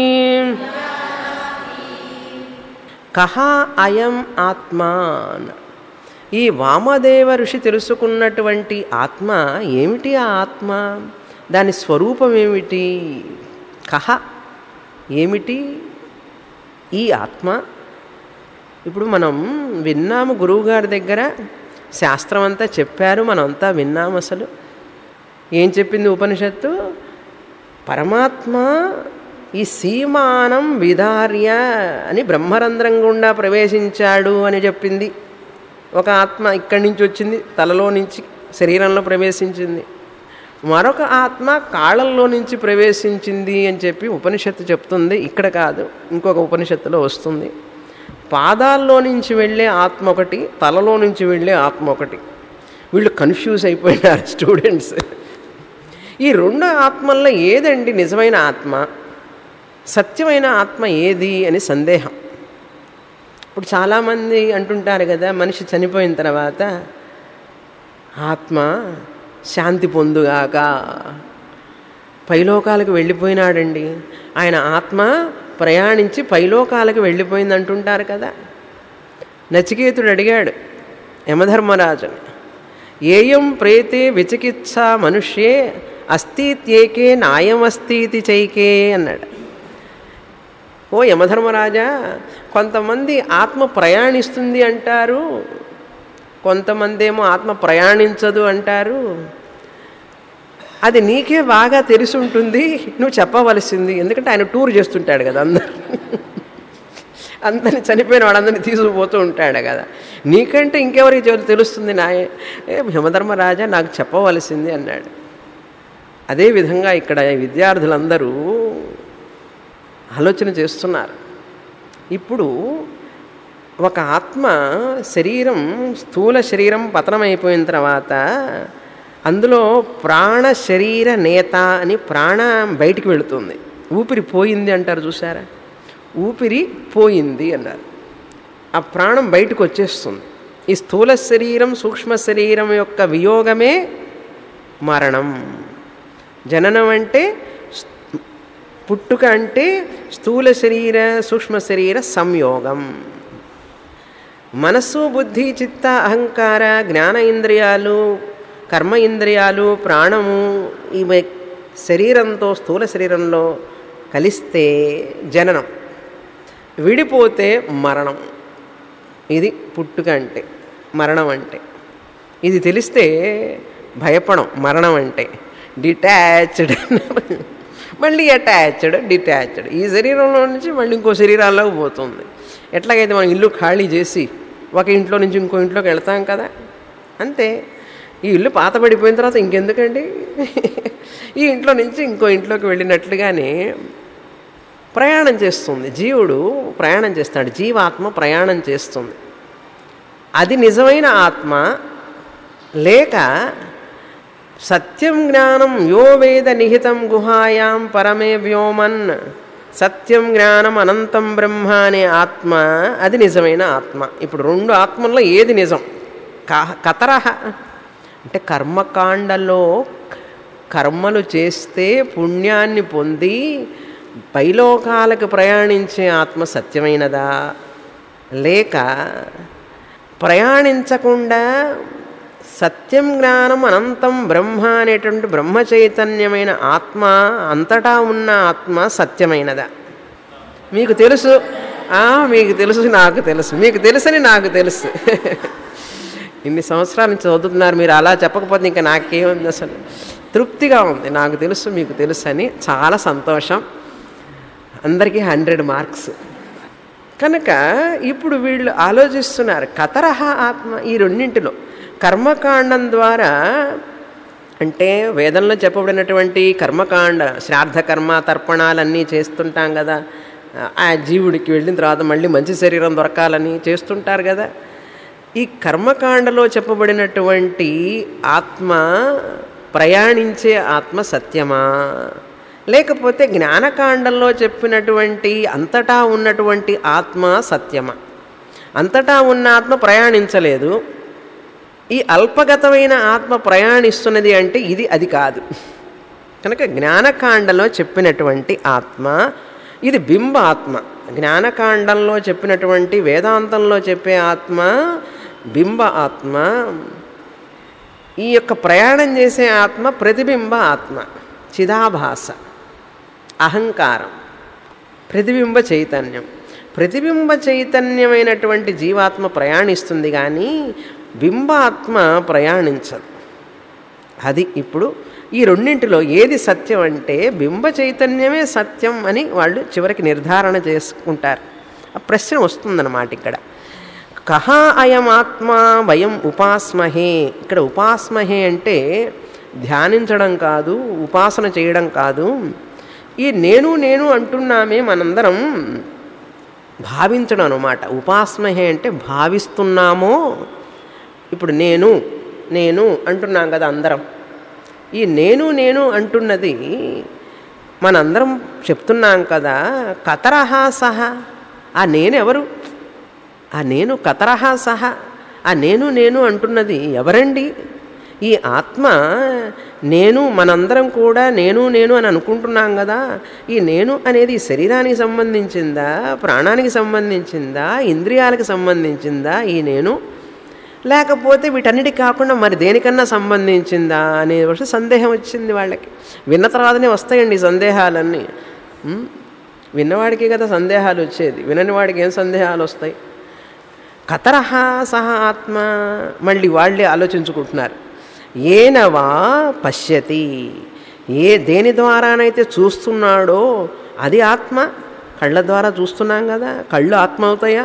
కహ అయం ఆత్మా ఈ వామదేవ ఋషి తెలుసుకున్నటువంటి ఆత్మ ఏమిటి ఆ ఆత్మ దాని స్వరూపం ఏమిటి కహ ఏమిటి ఈ ఆత్మ ఇప్పుడు మనం విన్నాము గురువుగారి దగ్గర శాస్త్రం అంతా చెప్పారు మనంతా విన్నాము అసలు ఏం చెప్పింది ఉపనిషత్తు పరమాత్మ ఈ సీమానం విదార్య అని బ్రహ్మరంధ్రం గుండా ప్రవేశించాడు అని చెప్పింది ఒక ఆత్మ ఇక్కడి నుంచి వచ్చింది తలలో నుంచి శరీరంలో ప్రవేశించింది మరొక ఆత్మ కాళ్ళల్లో నుంచి ప్రవేశించింది అని చెప్పి ఉపనిషత్తు చెప్తుంది ఇక్కడ కాదు ఇంకొక ఉపనిషత్తులో వస్తుంది పాదాల్లో నుంచి వెళ్ళే ఆత్మ ఒకటి తలలో నుంచి వెళ్ళే ఆత్మ ఒకటి వీళ్ళు కన్ఫ్యూజ్ అయిపోయినారు స్టూడెంట్స్ ఈ రెండు ఆత్మల్లో ఏదండి నిజమైన ఆత్మ సత్యమైన ఆత్మ ఏది అని సందేహం ఇప్పుడు చాలామంది అంటుంటారు కదా మనిషి చనిపోయిన తర్వాత ఆత్మ శాంతి పొందుగాక పైలోకాలకు వెళ్ళిపోయినాడండి ఆయన ఆత్మ ప్రయాణించి పైలోకాలకు వెళ్ళిపోయింది అంటుంటారు కదా నచికేతుడు అడిగాడు యమధర్మరాజుని ఏయం ప్రేతే విచికిత్స మనుష్యే అస్థిత్యేకే నాయమస్తీతి చైకే అన్నాడు ఓ యమధర్మరాజా కొంతమంది ఆత్మ ప్రయాణిస్తుంది అంటారు కొంతమంది ఏమో ఆత్మ ప్రయాణించదు అంటారు అది నీకే బాగా తెలిసి ఉంటుంది నువ్వు చెప్పవలసింది ఎందుకంటే ఆయన టూర్ చేస్తుంటాడు కదా అందరు అందరిని చనిపోయిన వాళ్ళందరినీ తీసుకుపోతూ ఉంటాడు కదా నీకంటే ఇంకెవరికి చె- తెలుస్తుంది నా ఏ యమధర్మరాజా నాకు చెప్పవలసింది అన్నాడు అదేవిధంగా ఇక్కడ ఈ విద్యార్థులందరూ ఆలోచన చేస్తున్నారు ఇప్పుడు ఒక ఆత్మ శరీరం స్థూల శరీరం పతనమైపోయిన తర్వాత అందులో ప్రాణ శరీర నేత అని ప్రాణ బయటికి వెళుతుంది ఊపిరి పోయింది అంటారు చూసారా ఊపిరి పోయింది అన్నారు ఆ ప్రాణం బయటకు వచ్చేస్తుంది ఈ స్థూల శరీరం సూక్ష్మ శరీరం యొక్క వియోగమే మరణం జననం అంటే పుట్టుక అంటే స్థూల శరీర సూక్ష్మ శరీర సంయోగం మనస్సు బుద్ధి చిత్త అహంకార జ్ఞాన ఇంద్రియాలు కర్మ ఇంద్రియాలు ప్రాణము ఇవి శరీరంతో స్థూల శరీరంలో కలిస్తే జననం విడిపోతే మరణం ఇది పుట్టుక అంటే మరణం అంటే ఇది తెలిస్తే భయపడం మరణం అంటే డిటాచ్డ్ మళ్ళీ అటాచ్డ్ డిటాచ్డ్ ఈ శరీరంలో నుంచి మళ్ళీ ఇంకో శరీరాల్లోకి పోతుంది ఎట్లాగైతే మనం ఇల్లు ఖాళీ చేసి ఒక ఇంట్లో నుంచి ఇంకో ఇంట్లోకి వెళ్తాం కదా అంతే ఈ ఇల్లు పాతబడిపోయిన తర్వాత ఇంకెందుకండి ఈ ఇంట్లో నుంచి ఇంకో ఇంట్లోకి వెళ్ళినట్లుగానే ప్రయాణం చేస్తుంది జీవుడు ప్రయాణం చేస్తాడు జీవాత్మ ప్రయాణం చేస్తుంది అది నిజమైన ఆత్మ లేక సత్యం జ్ఞానం యో వేద నిహితం గుహాయాం పరమే వ్యోమన్ సత్యం జ్ఞానం అనంతం బ్రహ్మ అనే ఆత్మ అది నిజమైన ఆత్మ ఇప్పుడు రెండు ఆత్మల్లో ఏది నిజం క కతరహ అంటే కర్మకాండలో కర్మలు చేస్తే పుణ్యాన్ని పొంది పైలోకాలకు ప్రయాణించే ఆత్మ సత్యమైనదా లేక ప్రయాణించకుండా సత్యం జ్ఞానం అనంతం బ్రహ్మ అనేటువంటి బ్రహ్మ చైతన్యమైన ఆత్మ అంతటా ఉన్న ఆత్మ సత్యమైనదా మీకు తెలుసు ఆ, మీకు తెలుసు నాకు తెలుసు మీకు తెలుసని నాకు తెలుసు ఇన్ని సంవత్సరాల నుంచి చదువుతున్నారు మీరు అలా చెప్పకపోతే ఇంకా నాకేముంది అసలు తృప్తిగా ఉంది నాకు తెలుసు మీకు తెలుసు అని చాలా సంతోషం అందరికీ హండ్రెడ్ మార్క్స్ కనుక ఇప్పుడు వీళ్ళు ఆలోచిస్తున్నారు కతరహ ఆత్మ ఈ రెండింటిలో కర్మకాండం ద్వారా అంటే వేదంలో చెప్పబడినటువంటి కర్మకాండ శ్రాద్ధ కర్మ తర్పణాలన్నీ చేస్తుంటాం కదా ఆ జీవుడికి వెళ్ళిన తర్వాత మళ్ళీ మంచి శరీరం దొరకాలని చేస్తుంటారు కదా ఈ కర్మకాండలో చెప్పబడినటువంటి ఆత్మ ప్రయాణించే ఆత్మ సత్యమా లేకపోతే జ్ఞానకాండంలో చెప్పినటువంటి అంతటా ఉన్నటువంటి ఆత్మ సత్యమా అంతటా ఉన్న ఆత్మ ప్రయాణించలేదు ఈ అల్పగతమైన ఆత్మ ప్రయాణిస్తున్నది అంటే ఇది అది కాదు కనుక జ్ఞానకాండలో చెప్పినటువంటి ఆత్మ ఇది బింబ ఆత్మ జ్ఞానకాండంలో చెప్పినటువంటి వేదాంతంలో చెప్పే ఆత్మ బింబ ఆత్మ ఈ యొక్క ప్రయాణం చేసే ఆత్మ ప్రతిబింబ ఆత్మ చిదాభాస అహంకారం ప్రతిబింబ చైతన్యం ప్రతిబింబ చైతన్యమైనటువంటి జీవాత్మ ప్రయాణిస్తుంది కానీ బింబాత్మ ప్రయాణించదు అది ఇప్పుడు ఈ రెండింటిలో ఏది సత్యం అంటే బింబ చైతన్యమే సత్యం అని వాళ్ళు చివరికి నిర్ధారణ చేసుకుంటారు ఆ ప్రశ్న వస్తుందన్నమాట ఇక్కడ కహ అయం ఆత్మ వయం ఉపాస్మహే ఇక్కడ ఉపాస్మహే అంటే ధ్యానించడం కాదు ఉపాసన చేయడం కాదు ఈ నేను నేను అంటున్నామే మనందరం భావించడం అనమాట ఉపాస్మహే అంటే భావిస్తున్నామో ఇప్పుడు నేను నేను అంటున్నాం కదా అందరం ఈ నేను నేను అంటున్నది మనందరం చెప్తున్నాం కదా కతరహ సహ ఆ నేను ఎవరు ఆ నేను కతరహ సహ ఆ నేను నేను అంటున్నది ఎవరండి ఈ ఆత్మ నేను మనందరం కూడా నేను నేను అని అనుకుంటున్నాం కదా ఈ నేను అనేది శరీరానికి సంబంధించిందా ప్రాణానికి సంబంధించిందా ఇంద్రియాలకు సంబంధించిందా ఈ నేను లేకపోతే వీటన్నిటికి కాకుండా మరి దేనికన్నా సంబంధించిందా అనే వచ్చి సందేహం వచ్చింది వాళ్ళకి విన్న తర్వాతనే వస్తాయండి ఈ సందేహాలన్నీ ఉం? విన్నవాడికి కదా సందేహాలు వచ్చేది వినని వాడికి ఏం సందేహాలు వస్తాయి కతరహ సహ ఆత్మ మళ్ళీ వాళ్ళే ఆలోచించుకుంటున్నారు ఏనవా పశ్యతి ఏ దేని ద్వారానైతే చూస్తున్నాడో అది ఆత్మ కళ్ళ ద్వారా చూస్తున్నాం కదా కళ్ళు ఆత్మ అవుతాయా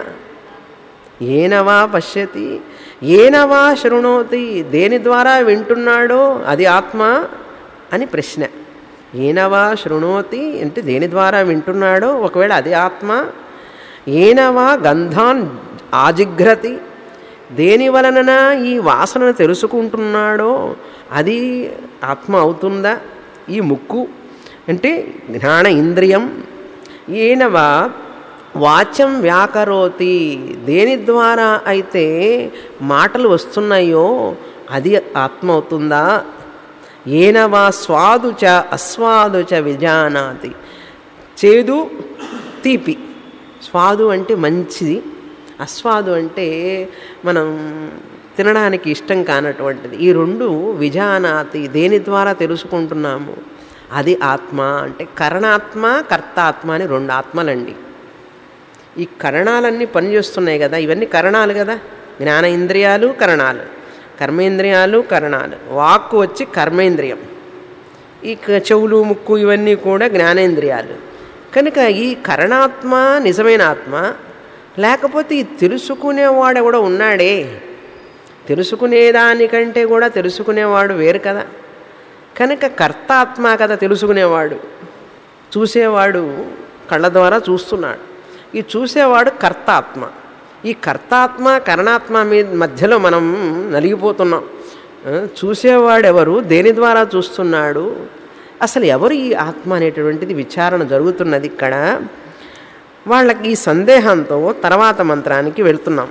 ఏనవా పశ్యతి ఏనవా శృణోతి దేని ద్వారా వింటున్నాడో అది ఆత్మ అని ప్రశ్న ఏనవా శృణోతి అంటే దేని ద్వారా వింటున్నాడో ఒకవేళ అది ఆత్మ ఏనవా గంధాన్ ఆజిఘ్రతి దేని వలన ఈ వాసనను తెలుసుకుంటున్నాడో అది ఆత్మ అవుతుందా ఈ ముక్కు అంటే జ్ఞాన ఇంద్రియం ఏనవా వాచ్యం వ్యాకరోతి దేని ద్వారా అయితే మాటలు వస్తున్నాయో అది ఆత్మ అవుతుందా ఏనవా స్వాదు చ అస్వాదు చ విజానాతి చేదు తీపి స్వాదు అంటే మంచిది అస్వాదు అంటే మనం తినడానికి ఇష్టం కానటువంటిది ఈ రెండు విజానాతి దేని ద్వారా తెలుసుకుంటున్నాము అది ఆత్మ అంటే కరణాత్మ కర్తాత్మ అని రెండు ఆత్మలండి ఈ కరణాలన్నీ పనిచేస్తున్నాయి కదా ఇవన్నీ కరణాలు కదా జ్ఞాన ఇంద్రియాలు కరణాలు కర్మేంద్రియాలు కరణాలు వాక్కు వచ్చి కర్మేంద్రియం ఈ క- చెవులు ముక్కు ఇవన్నీ కూడా జ్ఞానేంద్రియాలు కనుక ఈ కరణాత్మ నిజమైన ఆత్మ లేకపోతే ఈ తెలుసుకునేవాడు ఎవడో ఉన్నాడే తెలుసుకునేదానికంటే కూడా తెలుసుకునేవాడు వేరు కదా కనుక కర్తాత్మ కదా తెలుసుకునేవాడు చూసేవాడు కళ్ళ ద్వారా చూస్తున్నాడు ఈ చూసేవాడు కర్తాత్మ ఈ కర్తాత్మ కరణాత్మ మీద మధ్యలో మనం నలిగిపోతున్నాం ఆ, చూసేవాడు ఎవరు దేని ద్వారా చూస్తున్నాడు అసలు ఎవరు ఈ ఆత్మ అనేటటువంటిది విచారణ జరుగుతున్నది ఇక్కడ వాళ్ళకి ఈ సందేహంతో తర్వాత మంత్రానికి వెళ్తున్నాం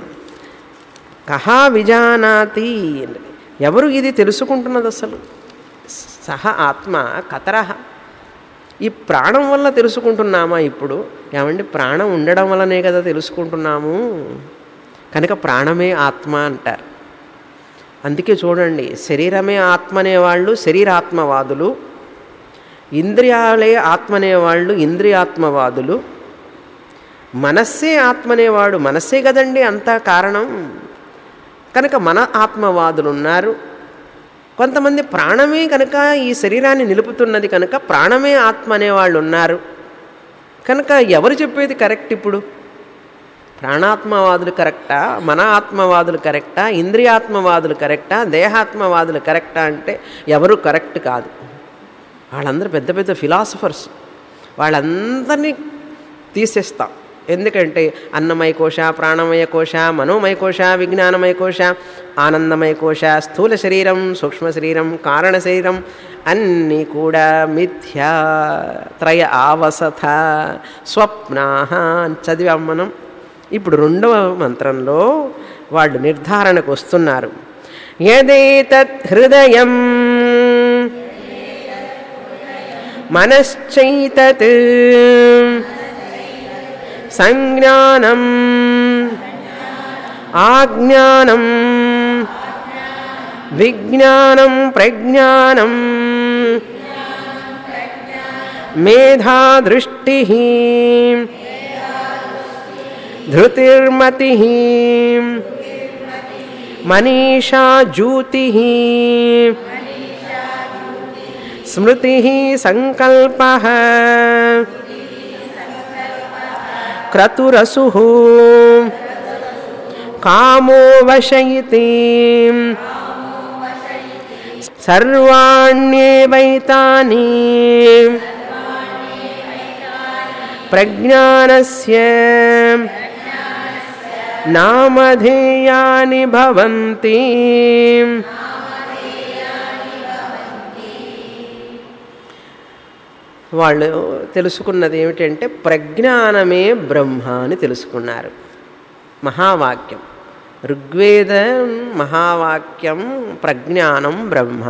కహా విజానాతి ఎవరు ఇది తెలుసుకుంటున్నది అసలు సహ ఆత్మ కతరహ ఈ ప్రాణం వల్ల తెలుసుకుంటున్నామా ఇప్పుడు ఏమండి ప్రాణం ఉండడం వల్లనే కదా తెలుసుకుంటున్నాము కనుక ప్రాణమే ఆత్మ అంటారు అందుకే చూడండి శరీరమే ఆత్మ అనేవాళ్ళు శరీరాత్మవాదులు ఇంద్రియాలే ఆత్మ అనేవాళ్ళు ఇంద్రియాత్మవాదులు మనస్సే ఆత్మ అనేవాడు మనస్సే కదండి అంతా కారణం కనుక మన ఆత్మవాదులు ఉన్నారు కొంతమంది ప్రాణమే కనుక ఈ శరీరాన్ని నిలుపుతున్నది కనుక ప్రాణమే ఆత్మ అనేవాళ్ళు ఉన్నారు కనుక ఎవరు చెప్పేది కరెక్ట్ ఇప్పుడు ప్రాణాత్మవాదులు కరెక్టా మన ఆత్మవాదులు కరెక్టా ఇంద్రియాత్మవాదులు కరెక్టా దేహాత్మవాదులు కరెక్టా అంటే ఎవరు కరెక్ట్ కాదు వాళ్ళందరూ పెద్ద పెద్ద ఫిలాసఫర్స్ వాళ్ళందరినీ తీసేస్తాం ఎందుకంటే అన్నమయ కోశ ప్రాణమయ కోశ మనోమయ కోశ విజ్ఞానమయ కోశ ఆనందమయ కోశ స్థూల శరీరం సూక్ష్మ శరీరం కారణ శరీరం అన్నీ కూడా మిథ్యా త్రయ ఆవసథ స్వప్నా అని చదివాం మనం ఇప్పుడు రెండవ మంత్రంలో వాళ్ళు నిర్ధారణకు వస్తున్నారు యదేతత్ హృదయం మనశ్చైతత్ సంజ్ఞానం ఆజ్ఞానం విజ్ఞానం ప్రజ్ఞానం మేధా దృష్టి ధృతిర్మతి మనీషా జ్యూతి స్మృతి సంకల్ప క్రతురసు కామో వశయితి సర్వాణ్యేవైతాని ప్రజ్ఞానస్య నామధేయాని భవంతి వాళ్ళు తెలుసుకున్నది ఏమిటంటే ప్రజ్ఞానమే బ్రహ్మ అని తెలుసుకున్నారు మహావాక్యం ఋగ్వేద మహావాక్యం ప్రజ్ఞానం బ్రహ్మ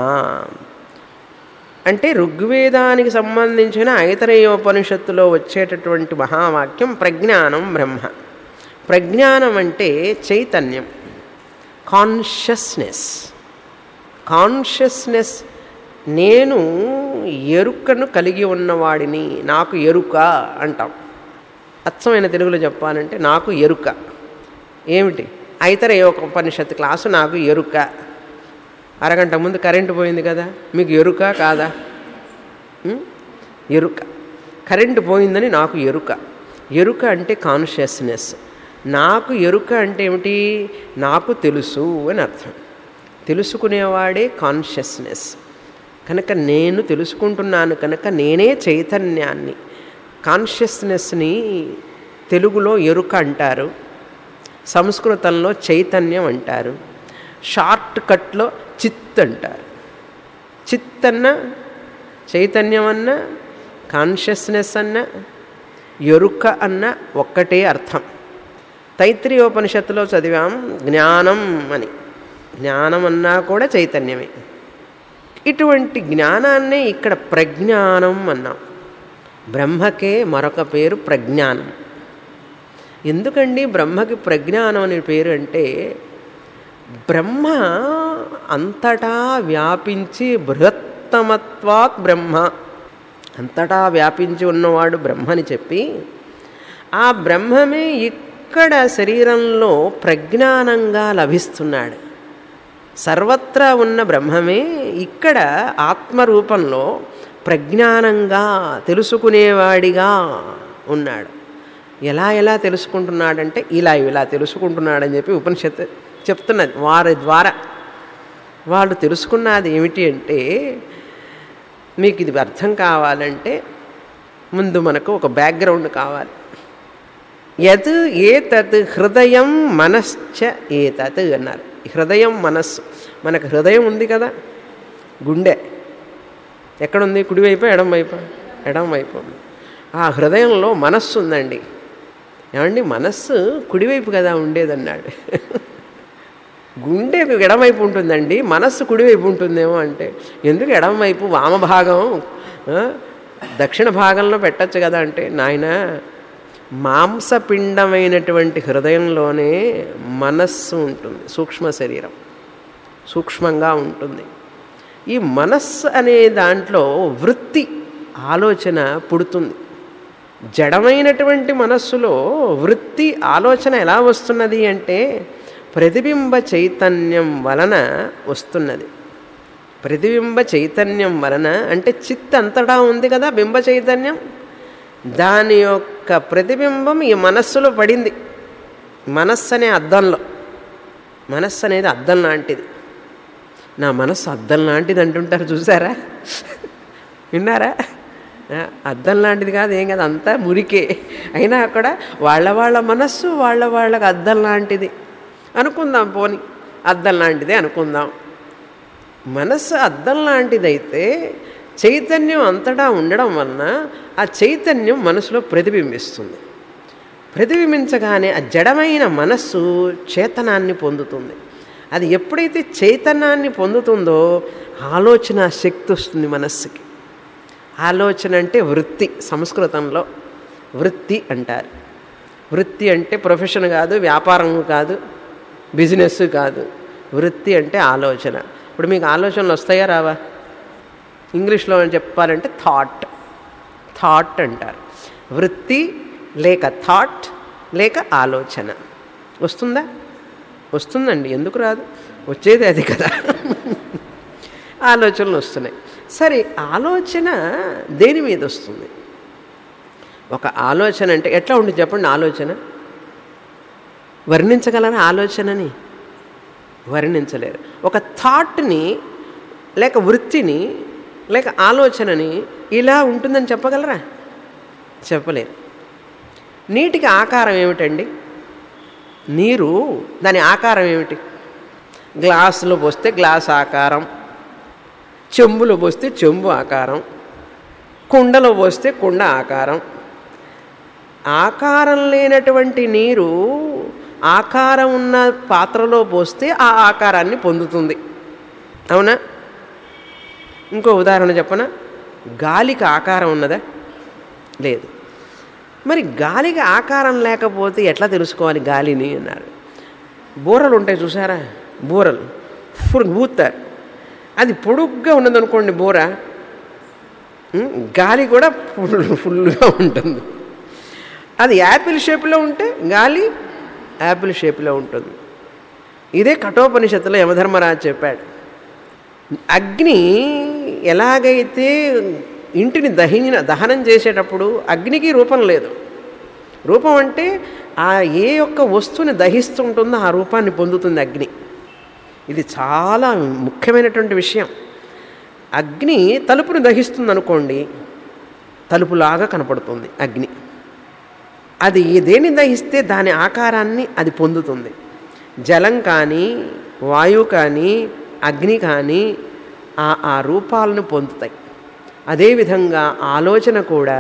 అంటే ఋగ్వేదానికి సంబంధించిన ఐతరేయోపనిషత్తులో వచ్చేటటువంటి మహావాక్యం ప్రజ్ఞానం బ్రహ్మ ప్రజ్ఞానం అంటే చైతన్యం కాన్షియస్నెస్ కాన్షియస్నెస్ నేను ఎరుకను కలిగి ఉన్నవాడిని నాకు ఎరుక అంటాం అచ్చమైన తెలుగులో చెప్పాలంటే నాకు ఎరుక ఏమిటి ఐతరే ఒక ఉపనిషత్తు క్లాసు నాకు ఎరుక అరగంట ముందు కరెంటు పోయింది కదా మీకు ఎరుక కాదా ఉం? ఎరుక కరెంటు పోయిందని నాకు ఎరుక ఎరుక అంటే కాన్షియస్నెస్ నాకు ఎరుక అంటే ఏమిటి నాకు తెలుసు అని అర్థం తెలుసుకునేవాడే కాన్షియస్నెస్ కనుక నేను తెలుసుకుంటున్నాను కనుక నేనే చైతన్యాన్ని కాన్షియస్నెస్ని తెలుగులో ఎరుక అంటారు సంస్కృతంలో చైతన్యం అంటారు షార్ట్ కట్లో చిత్ అంటారు చిత్ అన్న చైతన్యం అన్న కాన్షియస్నెస్ అన్న ఎరుక అన్న ఒక్కటే అర్థం తైత్రీయోపనిషత్తులో చదివాం జ్ఞానం అని జ్ఞానం అన్నా కూడా చైతన్యమే ఇటువంటి జ్ఞానాన్నే ఇక్కడ ప్రజ్ఞానం అన్నాం బ్రహ్మకే మరొక పేరు ప్రజ్ఞానం ఎందుకండి బ్రహ్మకి ప్రజ్ఞానం అనే పేరు అంటే బ్రహ్మ అంతటా వ్యాపించి బృహత్తమత్వాత్ బ్రహ్మ అంతటా వ్యాపించి ఉన్నవాడు బ్రహ్మని చెప్పి ఆ బ్రహ్మమే ఇక్కడ శరీరంలో ప్రజ్ఞానంగా లభిస్తున్నాడు సర్వత్రా ఉన్న బ్రహ్మమే ఇక్కడ ఆత్మరూపంలో ప్రజ్ఞానంగా తెలుసుకునేవాడిగా ఉన్నాడు ఎలా ఎలా తెలుసుకుంటున్నాడంటే ఇలా ఇలా తెలుసుకుంటున్నాడని చెప్పి ఉపనిషత్తు చెప్తున్నది వారి ద్వారా వాళ్ళు తెలుసుకున్నది ఏమిటి అంటే మీకు ఇది అర్థం కావాలంటే ముందు మనకు ఒక బ్యాక్గ్రౌండ్ కావాలి యత్ ఏతత్ హృదయం మనశ్చ ఏతత్ అన్నారు హృదయం మనస్సు మనకు హృదయం ఉంది కదా గుండె ఎక్కడుంది కుడివైపు ఎడం వైపు ఎడం వైపు ఉంది ఆ హృదయంలో మనస్సు ఉందండి ఏమండి మనస్సు కుడివైపు కదా ఉండేదన్నాడు గుండె ఎడమవైపు ఉంటుందండి మనస్సు కుడివైపు ఉంటుందేమో అంటే ఎందుకు ఎడమవైపు వామభాగం ఆ, దక్షిణ భాగంలో పెట్టచ్చు కదా అంటే నాయన మాంసపిండమైనటువంటి హృదయంలోనే మనస్సు ఉంటుంది సూక్ష్మ శరీరం సూక్ష్మంగా ఉంటుంది ఈ మనస్సు అనే దాంట్లో వృత్తి ఆలోచన పుడుతుంది జడమైనటువంటి మనస్సులో వృత్తి ఆలోచన ఎలా వస్తున్నది అంటే ప్రతిబింబ చైతన్యం వలన వస్తున్నది ప్రతిబింబ చైతన్యం వలన అంటే చిత్ అంతటా ఉంది కదా బింబ చైతన్యం దాని యొక్క ప్రతిబింబం ఈ మనస్సులో పడింది మనస్సు అనే అద్దంలో మనస్సు అనేది అద్దం లాంటిది నా మనస్సు అద్దం లాంటిది అంటుంటారు చూసారా విన్నారా ఆ, అద్దం లాంటిది కాదు ఏం కాదు అంతా మురికే అయినా అక్కడ వాళ్ళ వాళ్ళ మనస్సు వాళ్ళ వాళ్ళకి అద్దం లాంటిది అనుకుందాం పోని అద్దం లాంటిదే అనుకుందాం మనస్సు అద్దం లాంటిదైతే చైతన్యం అంతటా ఉండడం వలన ఆ చైతన్యం మనసులో ప్రతిబింబిస్తుంది ప్రతిబింబించగానే ఆ జడమైన మనస్సు చేతనాన్ని పొందుతుంది అది ఎప్పుడైతే చైతన్యాన్ని పొందుతుందో ఆలోచన శక్తి వస్తుంది మనస్సుకి ఆలోచన అంటే వృత్తి సంస్కృతంలో వృత్తి అంటారు వృత్తి అంటే ప్రొఫెషన్ కాదు వ్యాపారం కాదు బిజినెస్ కాదు వృత్తి అంటే ఆలోచన ఇప్పుడు మీకు ఆలోచనలు వస్తాయా రావా ఇంగ్లీష్లో చెప్పాలంటే థాట్ థాట్ అంటారు వృత్తి లేక థాట్ లేక ఆలోచన వస్తుందా వస్తుందండి ఎందుకు రాదు వచ్చేది అది కదా ఆలోచనలు వస్తున్నాయి సరే ఆలోచన దేని మీద వస్తుంది ఒక ఆలోచన అంటే ఎట్లా ఉంటుంది చెప్పండి ఆలోచన వర్ణించగలరా ఆలోచనని వర్ణించలేరు ఒక థాట్ని లేక వృత్తిని లేక ఆలోచనని ఇలా ఉంటుందని చెప్పగలరా చెప్పలేరు నీటికి ఆకారం ఏమిటండి నీరు దాని ఆకారం ఏమిటి గ్లాసులో పోస్తే గ్లాస్ ఆకారం చెంబులో పోస్తే చెంబు ఆకారం కుండలో పోస్తే కుండ ఆకారం ఆకారం లేనటువంటి నీరు ఆకారం ఉన్న పాత్రలో పోస్తే ఆ ఆకారాన్ని పొందుతుంది అవునా ఇంకో ఉదాహరణ చెప్పనా గాలికి ఆకారం ఉన్నదా లేదు మరి గాలికి ఆకారం లేకపోతే ఎట్లా తెలుసుకోవాలి గాలిని అన్నారు బూరలు ఉంటాయి చూసారా బూరలు ఫుల్ ఊతారు అది పొడుగ్గా ఉన్నదనుకోండి బూర ఉం, గాలి కూడా ఫుల్ ఫుల్గా ఉంటుంది అది యాపిల్ షేప్లో ఉంటే గాలి యాపిల్ షేప్లో ఉంటుంది ఇదే కఠోపనిషత్తులో యమధర్మరాజు చెప్పాడు అగ్ని ఎలాగైతే ఇంటిని దహిన దహనం చేసేటప్పుడు అగ్నికి రూపం లేదు రూపం అంటే ఆ ఏ యొక్క వస్తువుని దహిస్తుంటుందో ఆ రూపాన్ని పొందుతుంది అగ్ని ఇది చాలా ముఖ్యమైనటువంటి విషయం అగ్ని తలుపుని దహిస్తుంది అనుకోండి తలుపులాగా కనపడుతుంది అగ్ని అది దేన్ని దహిస్తే దాని ఆకారాన్ని అది పొందుతుంది జలం కానీ వాయువు కానీ అగ్ని కానీ ఆ ఆ రూపాలను పొందుతాయి అదేవిధంగా ఆలోచన కూడా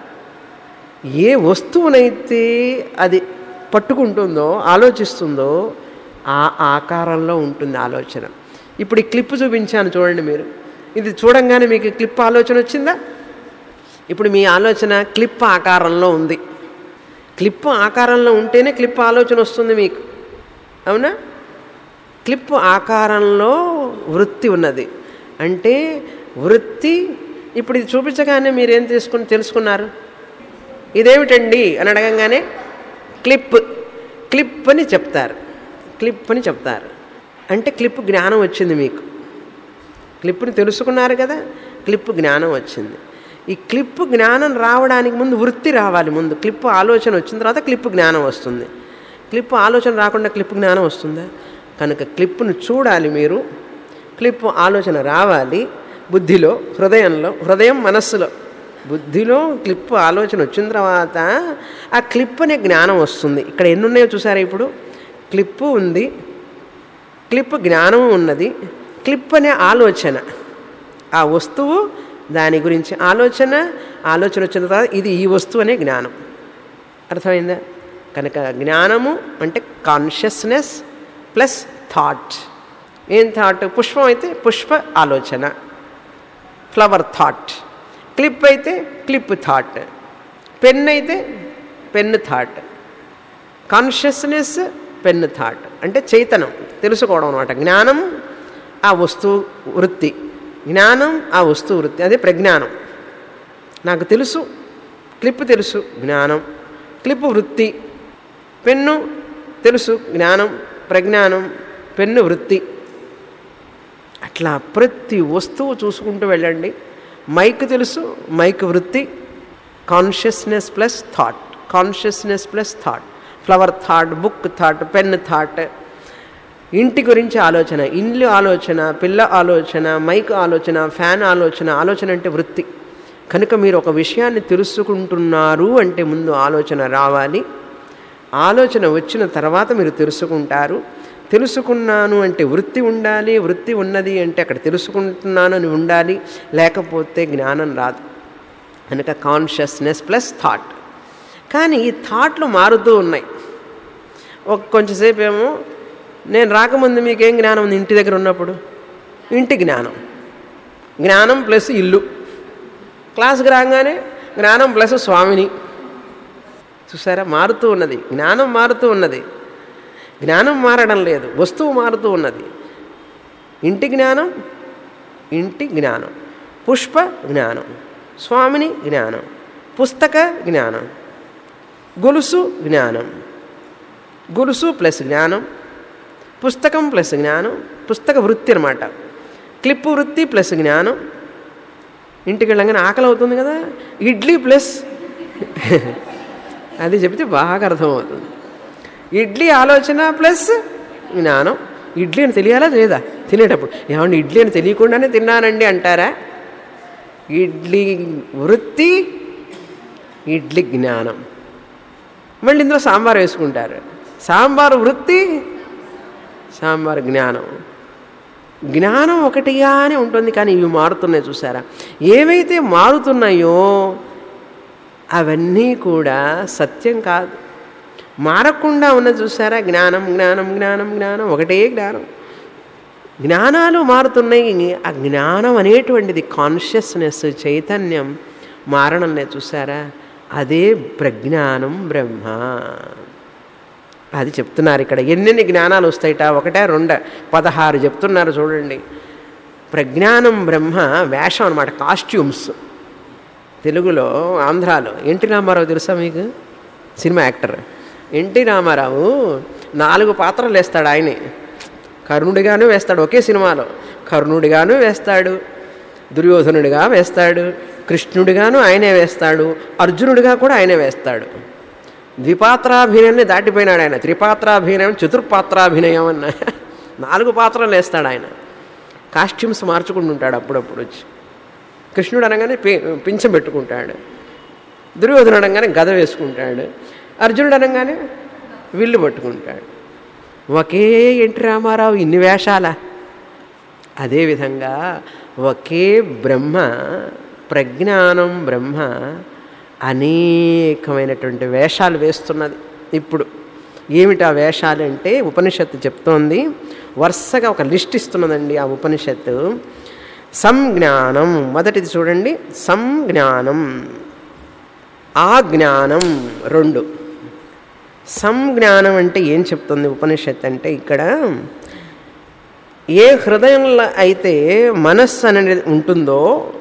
ఏ వస్తువునైతే అది పట్టుకుంటుందో ఆలోచిస్తుందో ఆ ఆకారంలో ఉంటుంది ఆలోచన ఇప్పుడు ఈ క్లిప్ చూపించాను చూడండి మీరు ఇది చూడంగానే మీకు క్లిప్ ఆలోచన వచ్చిందా ఇప్పుడు మీ ఆలోచన క్లిప్ ఆకారంలో ఉంది క్లిప్ ఆకారంలో ఉంటేనే క్లిప్ ఆలోచన వస్తుంది మీకు అవునా క్లిప్ ఆకారంలో వృత్తి ఉన్నది అంటే వృత్తి ఇప్పుడు ఇది చూపించగానే మీరేం తీసుకుని తెలుసుకున్నారు ఇదేమిటండి అని అడగంగానే క్లిప్ క్లిప్ అని చెప్తారు క్లిప్ అని చెప్తారు అంటే క్లిప్ జ్ఞానం వచ్చింది మీకు క్లిప్ని తెలుసుకున్నారు కదా క్లిప్ జ్ఞానం వచ్చింది ఈ క్లిప్ జ్ఞానం రావడానికి ముందు వృత్తి రావాలి ముందు క్లిప్ ఆలోచన వచ్చిన తర్వాత క్లిప్ జ్ఞానం వస్తుంది క్లిప్ ఆలోచన రాకుండా క్లిప్ జ్ఞానం వస్తుందా కనుక క్లిప్ను చూడాలి మీరు క్లిప్ ఆలోచన రావాలి బుద్ధిలో హృదయంలో హృదయం మనస్సులో బుద్ధిలో క్లిప్ ఆలోచన వచ్చిన తర్వాత ఆ క్లిప్ అనే జ్ఞానం వస్తుంది ఇక్కడ ఎన్ని ఉన్నాయో చూసారా ఇప్పుడు క్లిప్పు ఉంది క్లిప్ జ్ఞానం ఉన్నది క్లిప్ అనే ఆలోచన ఆ వస్తువు దాని గురించి ఆలోచన ఆలోచన వచ్చిన తర్వాత ఇది ఈ వస్తువు అనే జ్ఞానం అర్థమైందా కనుక జ్ఞానము అంటే కాన్షియస్నెస్ ప్లస్ థాట్ ఏం థాట్ పుష్పం అయితే పుష్ప ఆలోచన ఫ్లవర్ థాట్ క్లిప్ అయితే క్లిప్ థాట్ పెన్ అయితే pen thought consciousness pen thought అంటే చైతనం తెలుసుకోవడం అనమాట జ్ఞానం ఆ వస్తువు వృత్తి జ్ఞానం ఆ వస్తువు వృత్తి అదే ప్రజ్ఞానం నాకు తెలుసు క్లిప్ తెలుసు జ్ఞానం క్లిప్ వృత్తి పెన్ను తెలుసు జ్ఞానం ప్రజ్ఞానం పెన్ను వృత్తి అట్లా ప్రతి వస్తువు చూసుకుంటూ వెళ్ళండి మైక్ తెలుసు మైక్ వృత్తి consciousness plus thought consciousness plus thought flower thought book thought pen thought ఇంటి గురించి ఆలోచన ఇల్లు ఆలోచన పిల్ల ఆలోచన మైక్ ఆలోచన ఫ్యాన్ ఆలోచన ఆలోచన అంటే వృత్తి కనుక మీరు ఒక విషయాన్ని తెలుసుకుంటున్నారు అంటే ముందు ఆలోచన రావాలి ఆలోచన వచ్చిన తర్వాత మీరు తెలుసుకుంటారు తెలుసుకున్నాను అంటే వృత్తి ఉండాలి వృత్తి ఉన్నది అంటే అక్కడ తెలుసుకుంటున్నాను అని ఉండాలి లేకపోతే జ్ఞానం రాదు కనుక కాన్షియస్నెస్ ప్లస్ థాట్ కానీ ఈ థాట్లు మారుతూ ఉన్నాయి ఒక కొంచెంసేపు ఏమో నేను రాకముందు మీకేం జ్ఞానం ఉంది ఇంటి దగ్గర ఉన్నప్పుడు ఇంటి జ్ఞానం జ్ఞానం ప్లస్ ఇల్లు క్లాస్కి రాగానే జ్ఞానం ప్లస్ స్వామిని చూసారా మారుతూ ఉన్నది జ్ఞానం మారుతూ ఉన్నది జ్ఞానం మారడం లేదు వస్తువు మారుతూ ఉన్నది ఇంటి జ్ఞానం ఇంటి జ్ఞానం పుష్ప జ్ఞానం స్వామిని జ్ఞానం పుస్తక జ్ఞానం గొలుసు జ్ఞానం గొలుసు ప్లస్ జ్ఞానం పుస్తకం ప్లస్ జ్ఞానం పుస్తక వృత్తి అనమాట క్లిప్పు వృత్తి ప్లస్ జ్ఞానం ఇంటికి వెళ్ళగానే ఆకలి అవుతుంది కదా ఇడ్లీ ప్లస్ అది చెప్తే బాగా అర్థమవుతుంది ఇడ్లీ ఆలోచన ప్లస్ జ్ఞానం ఇడ్లీ అని తెలియాలా లేదా తినేటప్పుడు ఏమండి ఇడ్లీ అని తెలియకుండానే తిన్నానండి అంటారా ఇడ్లీ వృత్తి ఇడ్లీ జ్ఞానం మళ్ళీ ఇందులో సాంబార్ వేసుకుంటారు సాంబారు వృత్తి సాంబార్ జ్ఞానం జ్ఞానం ఒకటిగానే ఉంటుంది కానీ ఇవి మారుతున్నాయి చూసారా ఏవైతే మారుతున్నాయో అవన్నీ కూడా సత్యం కాదు మారకుండా ఉన్నది చూసారా జ్ఞానం జ్ఞానం జ్ఞానం జ్ఞానం ఒకటే జ్ఞానం జ్ఞానాలు మారుతున్నాయి ఆ జ్ఞానం అనేటువంటిది కాన్షియస్నెస్ చైతన్యం మారడం లేదు చూసారా అదే ప్రజ్ఞానం బ్రహ్మ అది చెప్తున్నారు ఇక్కడ ఎన్నెన్ని జ్ఞానాలు వస్తాయిట ఒకటే రెండ పదహారు చెప్తున్నారు చూడండి ప్రజ్ఞానం బ్రహ్మ వేషం అనమాట కాస్ట్యూమ్స్ తెలుగులో ఆంధ్రాలో ఎన్టీ రామారావు తెలుసా మీకు సినిమా యాక్టర్ ఎన్టీ రామారావు నాలుగు పాత్రలు వేస్తాడు ఆయనే కర్ణుడిగాను వేస్తాడు ఒకే సినిమాలో కర్ణుడిగాను వేస్తాడు దుర్యోధనుడిగా వేస్తాడు కృష్ణుడిగాను ఆయనే వేస్తాడు అర్జునుడిగా కూడా ఆయనే వేస్తాడు ద్విపాత్రాభినయాన్ని దాటిపోయినాడు ఆయన త్రిపాత్రాభినయం చతుర్పాత్రాభినయం అన్న నాలుగు పాత్రలు వేస్తాడు ఆయన కాస్ట్యూమ్స్ మార్చుకుంటుంటాడు అప్పుడప్పుడు వచ్చి కృష్ణుడు అనగానే పి పింఛం పెట్టుకుంటాడు దుర్యోధనుడు అనగానే గద వేసుకుంటాడు అర్జునుడు అనగానే విల్లు పట్టుకుంటాడు ఒకే ఎన్టీ రామారావు ఇన్ని వేషాల అదేవిధంగా ఒకే బ్రహ్మ ప్రజ్ఞానం బ్రహ్మ అనేకమైనటువంటి వేషాలు వేస్తున్నది ఇప్పుడు ఏమిటి ఆ వేషాలు అంటే ఉపనిషత్తు చెప్తోంది వరుసగా ఒక లిస్ట్ ఇస్తున్నదండి ఆ ఉపనిషత్తు సంజ్ఞానం మొదటిది చూడండి సంజ్ఞానం ఆ జ్ఞానం రెండు సంజ్ఞానం అంటే ఏం చెప్తుంది ఉపనిషత్తు అంటే ఇక్కడ ఏ హృదయంలో అయితే మనస్సు అనేది ఉంటుందో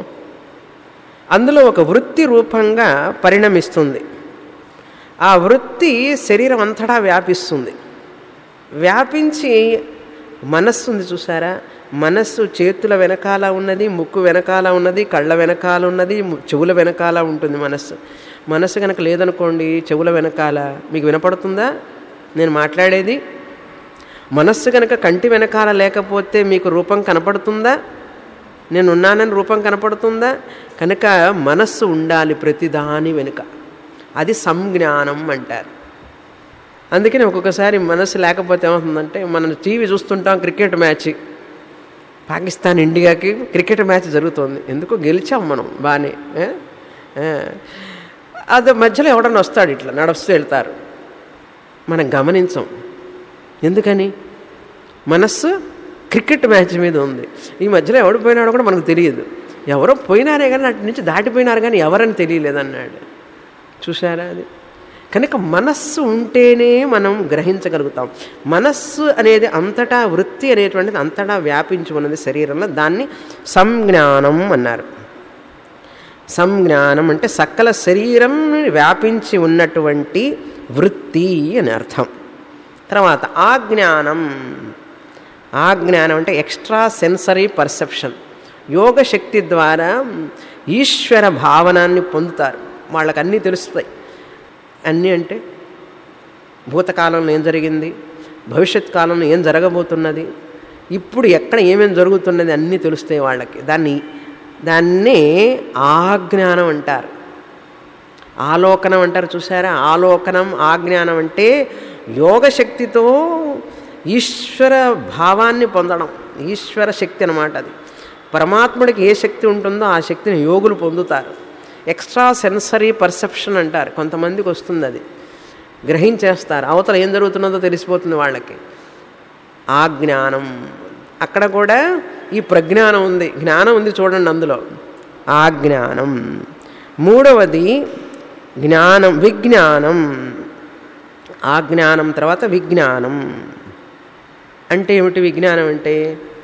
అందులో ఒక వృత్తి రూపంగా పరిణమిస్తుంది ఆ వృత్తి శరీరం అంతటా వ్యాపిస్తుంది వ్యాపించి మనస్సు ఉంది చూసారా మనస్సు చేతుల వెనకాల ఉన్నది ముక్కు వెనకాల ఉన్నది కళ్ళ వెనకాల ఉన్నది ము- చెవుల వెనకాల ఉంటుంది మనస్సు మనస్సు కనుక లేదనుకోండి చెవుల వెనకాల మీకు వినపడుతుందా నేను మాట్లాడేది మనస్సు కనుక కంటి వెనకాల లేకపోతే మీకు రూపం కనపడుతుందా నేను ఉన్నానని రూపం కనపడుతుందా కనుక మనస్సు ఉండాలి ప్రతిదాని వెనుక అది సంజ్ఞానం అంటారు అందుకని ఒక్కొక్కసారి మనస్సు లేకపోతే ఏమవుతుందంటే మనం టీవీ చూస్తుంటాం క్రికెట్ మ్యాచ్ పాకిస్తాన్ ఇండియాకి క్రికెట్ మ్యాచ్ జరుగుతుంది ఎందుకో గెలిచాం మనం బాగానే ఏ? ఏ. అది మధ్యలో ఎవడన్నా వస్తాడు ఇట్లా నడుస్తూ వెళ్తారు మనం గమనించం ఎందుకని మనస్సు క్రికెట్ మ్యాచ్ మీద ఉంది ఈ మధ్యలో ఎవడు పోయినాడో కూడా మనకు తెలియదు ఎవరో పోయినారే కానీ అటు నుంచి దాటిపోయినారు కానీ ఎవరని తెలియలేదన్నాడు చూశారా అది కనుక మనస్సు ఉంటేనే మనం గ్రహించగలుగుతాం మనస్సు అనేది అంతటా వృత్తి అనేటువంటిది అంతటా వ్యాపించి ఉన్నది శరీరంలో దాన్ని సంజ్ఞానం అన్నారు సంజ్ఞానం అంటే సకల శరీరం వ్యాపించి ఉన్నటువంటి వృత్తి అని అర్థం తర్వాత ఆజ్ఞానం ఆజ్ఞానం అంటే ఎక్స్ట్రా సెన్సరీ పర్సెప్షన్ యోగ శక్తి ద్వారా ఈశ్వర భావనాన్ని పొందుతారు వాళ్ళకి అన్నీ తెలుస్తాయి అన్నీ అంటే భూతకాలంలో ఏం జరిగింది భవిష్యత్ కాలంలో ఏం జరగబోతున్నది ఇప్పుడు ఎక్కడ ఏమేమి జరుగుతున్నది అన్నీ తెలుస్తాయి వాళ్ళకి దాన్ని దాన్నే ఆజ్ఞానం అంటారు ఆలోకనం అంటారు చూసారా ఆలోకనం ఆజ్ఞానం అంటే యోగశక్తితో ఈశ్వర భావాన్ని పొందడం ఈశ్వర శక్తి అనమాట అది పరమాత్ముడికి ఏ శక్తి ఉంటుందో ఆ శక్తిని యోగులు పొందుతారు ఎక్స్ట్రా సెన్సరీ పర్సెప్షన్ అంటారు కొంతమందికి వస్తుంది అది గ్రహించేస్తారు అవతల ఏం జరుగుతున్నదో తెలిసిపోతుంది వాళ్ళకి ఆ జ్ఞానం అక్కడ కూడా ఈ ప్రజ్ఞానం ఉంది జ్ఞానం ఉంది చూడండి అందులో ఆ జ్ఞానం మూడవది జ్ఞానం విజ్ఞానం ఆ జ్ఞానం తర్వాత విజ్ఞానం అంటే ఏమిటి విజ్ఞానం అంటే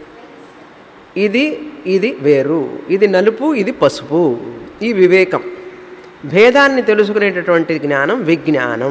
ఇది ఇది వేరు ఇది నలుపు ఇది పసుపు ఈ వివేకం భేదాన్ని తెలుసుకునేటటువంటి జ్ఞానం విజ్ఞానం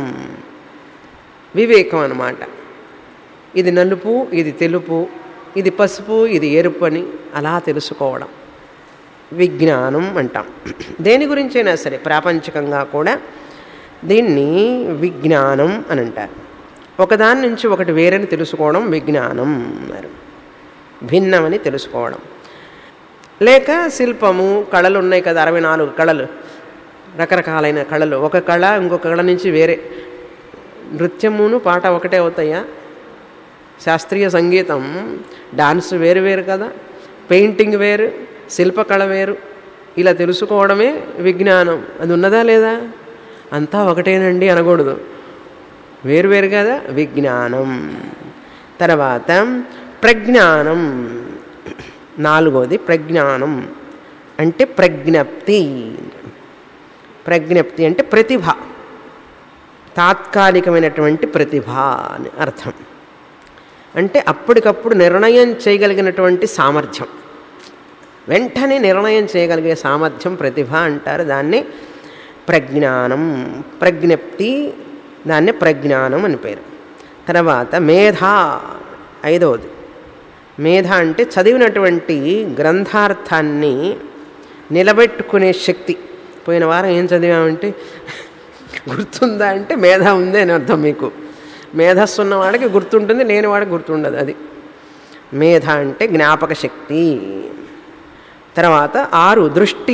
వివేకం అన్నమాట ఇది నలుపు ఇది తెలుపు ఇది పసుపు ఇది ఎరుపు అని అలా తెలుసుకోవడం విజ్ఞానం అంటాం దేని గురించైనా సరే ప్రాపంచికంగా కూడా దీన్ని విజ్ఞానం అని అంటారు ఒకదాని నుంచి ఒకటి వేరని తెలుసుకోవడం విజ్ఞానం అన్నారు భిన్నమని తెలుసుకోవడం లేక శిల్పము కళలు ఉన్నాయి కదా అరవై నాలుగు కళలు రకరకాలైన కళలు ఒక కళ ఇంకొక కళ నుంచి వేరే నృత్యమును పాట ఒకటే అవుతాయా శాస్త్రీయ సంగీతం డాన్స్ వేరు వేరు కదా పెయింటింగ్ వేరు శిల్పకళ వేరు ఇలా తెలుసుకోవడమే విజ్ఞానం అది ఉన్నదా లేదా అంతా ఒకటేనండి అనకూడదు వేరు వేరు కదా విజ్ఞానం తర్వాత ప్రజ్ఞానం నాలుగోది ప్రజ్ఞానం అంటే ప్రజ్ఞప్తి ప్రజ్ఞప్తి అంటే ప్రతిభ తాత్కాలికమైనటువంటి ప్రతిభ అని అర్థం అంటే అప్పటికప్పుడు నిర్ణయం చేయగలిగినటువంటి సామర్థ్యం వెంటనే నిర్ణయం చేయగలిగే సామర్థ్యం ప్రతిభ అంటారు దాన్ని ప్రజ్ఞానం ప్రజ్ఞప్తి దాన్ని ప్రజ్ఞానం అని పేరు తర్వాత మేధ ఐదవది మేధ అంటే చదివినటువంటి గ్రంథార్థాన్ని నిలబెట్టుకునే శక్తి పోయిన వారం ఏం చదివామంటే గుర్తుందా అంటే మేధ ఉంది అని అర్థం మీకు మేధస్సు ఉన్నవాడికి గుర్తుంటుంది లేని వాడికి గుర్తుండదు అది మేధ అంటే జ్ఞాపక శక్తి తర్వాత ఆరు దృష్టి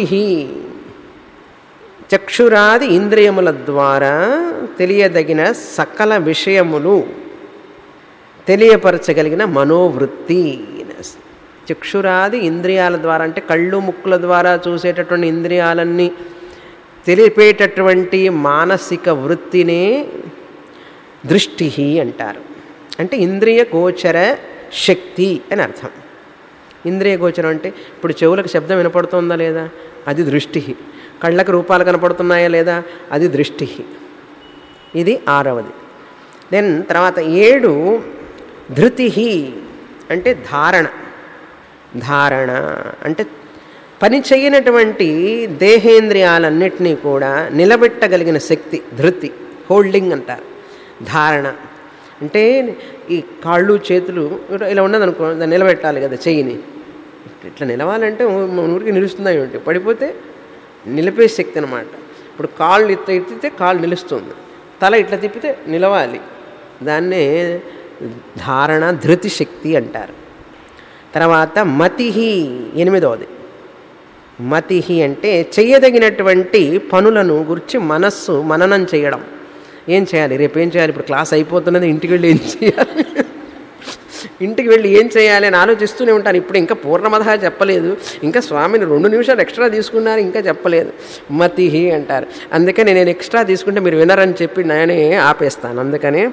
చక్షురాది ఇంద్రియముల ద్వారా తెలియదగిన సకల విషయములు తెలియపరచగలిగిన మనోవృత్తి చక్షురాది ఇంద్రియాల ద్వారా అంటే కళ్ళు ముక్కుల ద్వారా చూసేటటువంటి ఇంద్రియాలన్నీ తెలిపేటటువంటి మానసిక వృత్తినే దృష్టి అంటారు అంటే ఇంద్రియ గోచర శక్తి అని అర్థం ఇంద్రియ గోచరం అంటే ఇప్పుడు చెవులకు శబ్దం వినపడుతుందా లేదా అది దృష్టి కళ్ళకు రూపాలు కనపడుతున్నాయా లేదా అది దృష్టి ఇది ఆరవది దెన్ తర్వాత ఏడు ధృతి అంటే ధారణ ధారణ అంటే పని చేయనటువంటి దేహేంద్రియాలన్నిటినీ కూడా నిలబెట్టగలిగిన శక్తి ధృతి హోల్డింగ్ అంటారు ధారణ అంటే ఈ కాళ్ళు చేతులు ఇలా ఉన్నదనుకో దాన్ని నిలబెట్టాలి కదా చెయ్యిని ఇట్లా నిలవాలంటే ఊరికి నిలుస్తున్నాయి ఏంటి పడిపోతే నిలిపే శక్తి అనమాట ఇప్పుడు కాళ్ళు ఇట్లా ఎత్తితే కాళ్ళు నిలుస్తుంది తల ఇట్లా తిప్పితే నిలవాలి దాన్నే ధారణ ధృతి శక్తి అంటారు తర్వాత మతి ఎనిమిదవది మతి అంటే చేయదగినటువంటి పనులను గురించి మనస్సు మననం చేయడం ఏం చేయాలి రేపు ఏం చేయాలి ఇప్పుడు క్లాస్ అయిపోతున్నది ఇంటికి వెళ్ళి ఏం చేయాలి ఇంటికి వెళ్ళి ఏం చేయాలి అని ఆలోచిస్తూనే ఉంటాను ఇప్పుడు ఇంకా పూర్ణమధ చెప్పలేదు ఇంకా స్వామిని రెండు నిమిషాలు ఎక్స్ట్రా తీసుకున్నారు ఇంకా చెప్పలేదు మతి అంటారు అందుకని నేను ఎక్స్ట్రా తీసుకుంటే మీరు వినరని చెప్పి నేనే ఆపేస్తాను అందుకని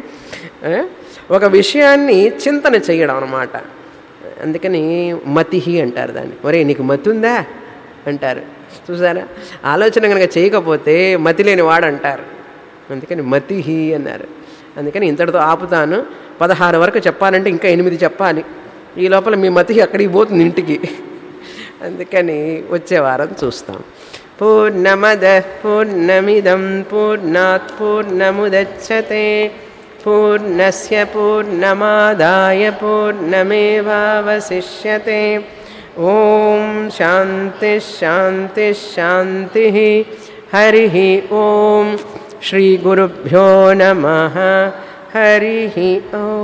ఒక విషయాన్ని చింతన చేయడం అనమాట అందుకని మతి అంటారు దాన్ని ఒరే నీకు మతి ఉందా అంటారు చూసారా ఆలోచన కనుక చేయకపోతే మతి లేని వాడు అంటారు అందుకని మతిహి అన్నారు అందుకని ఇంతటితో ఆపుతాను పదహారు వరకు చెప్పాలంటే ఇంకా ఎనిమిది చెప్పాలి ఈ లోపల మీ మతి అక్కడికి పోతుంది ఇంటికి అందుకని వచ్చే వారం చూస్తాం పూర్ణమద పూర్ణమిదం పూర్ణాత్ పూర్ణముదచ్చతే పూర్ణస్య పూర్ణమాదాయ పూర్ణమేవావశిష్యతే ఓం శాంతి శాంతి శాంతి హరి ఓం శ్రీగురుభ్యో నమ హరి ఓం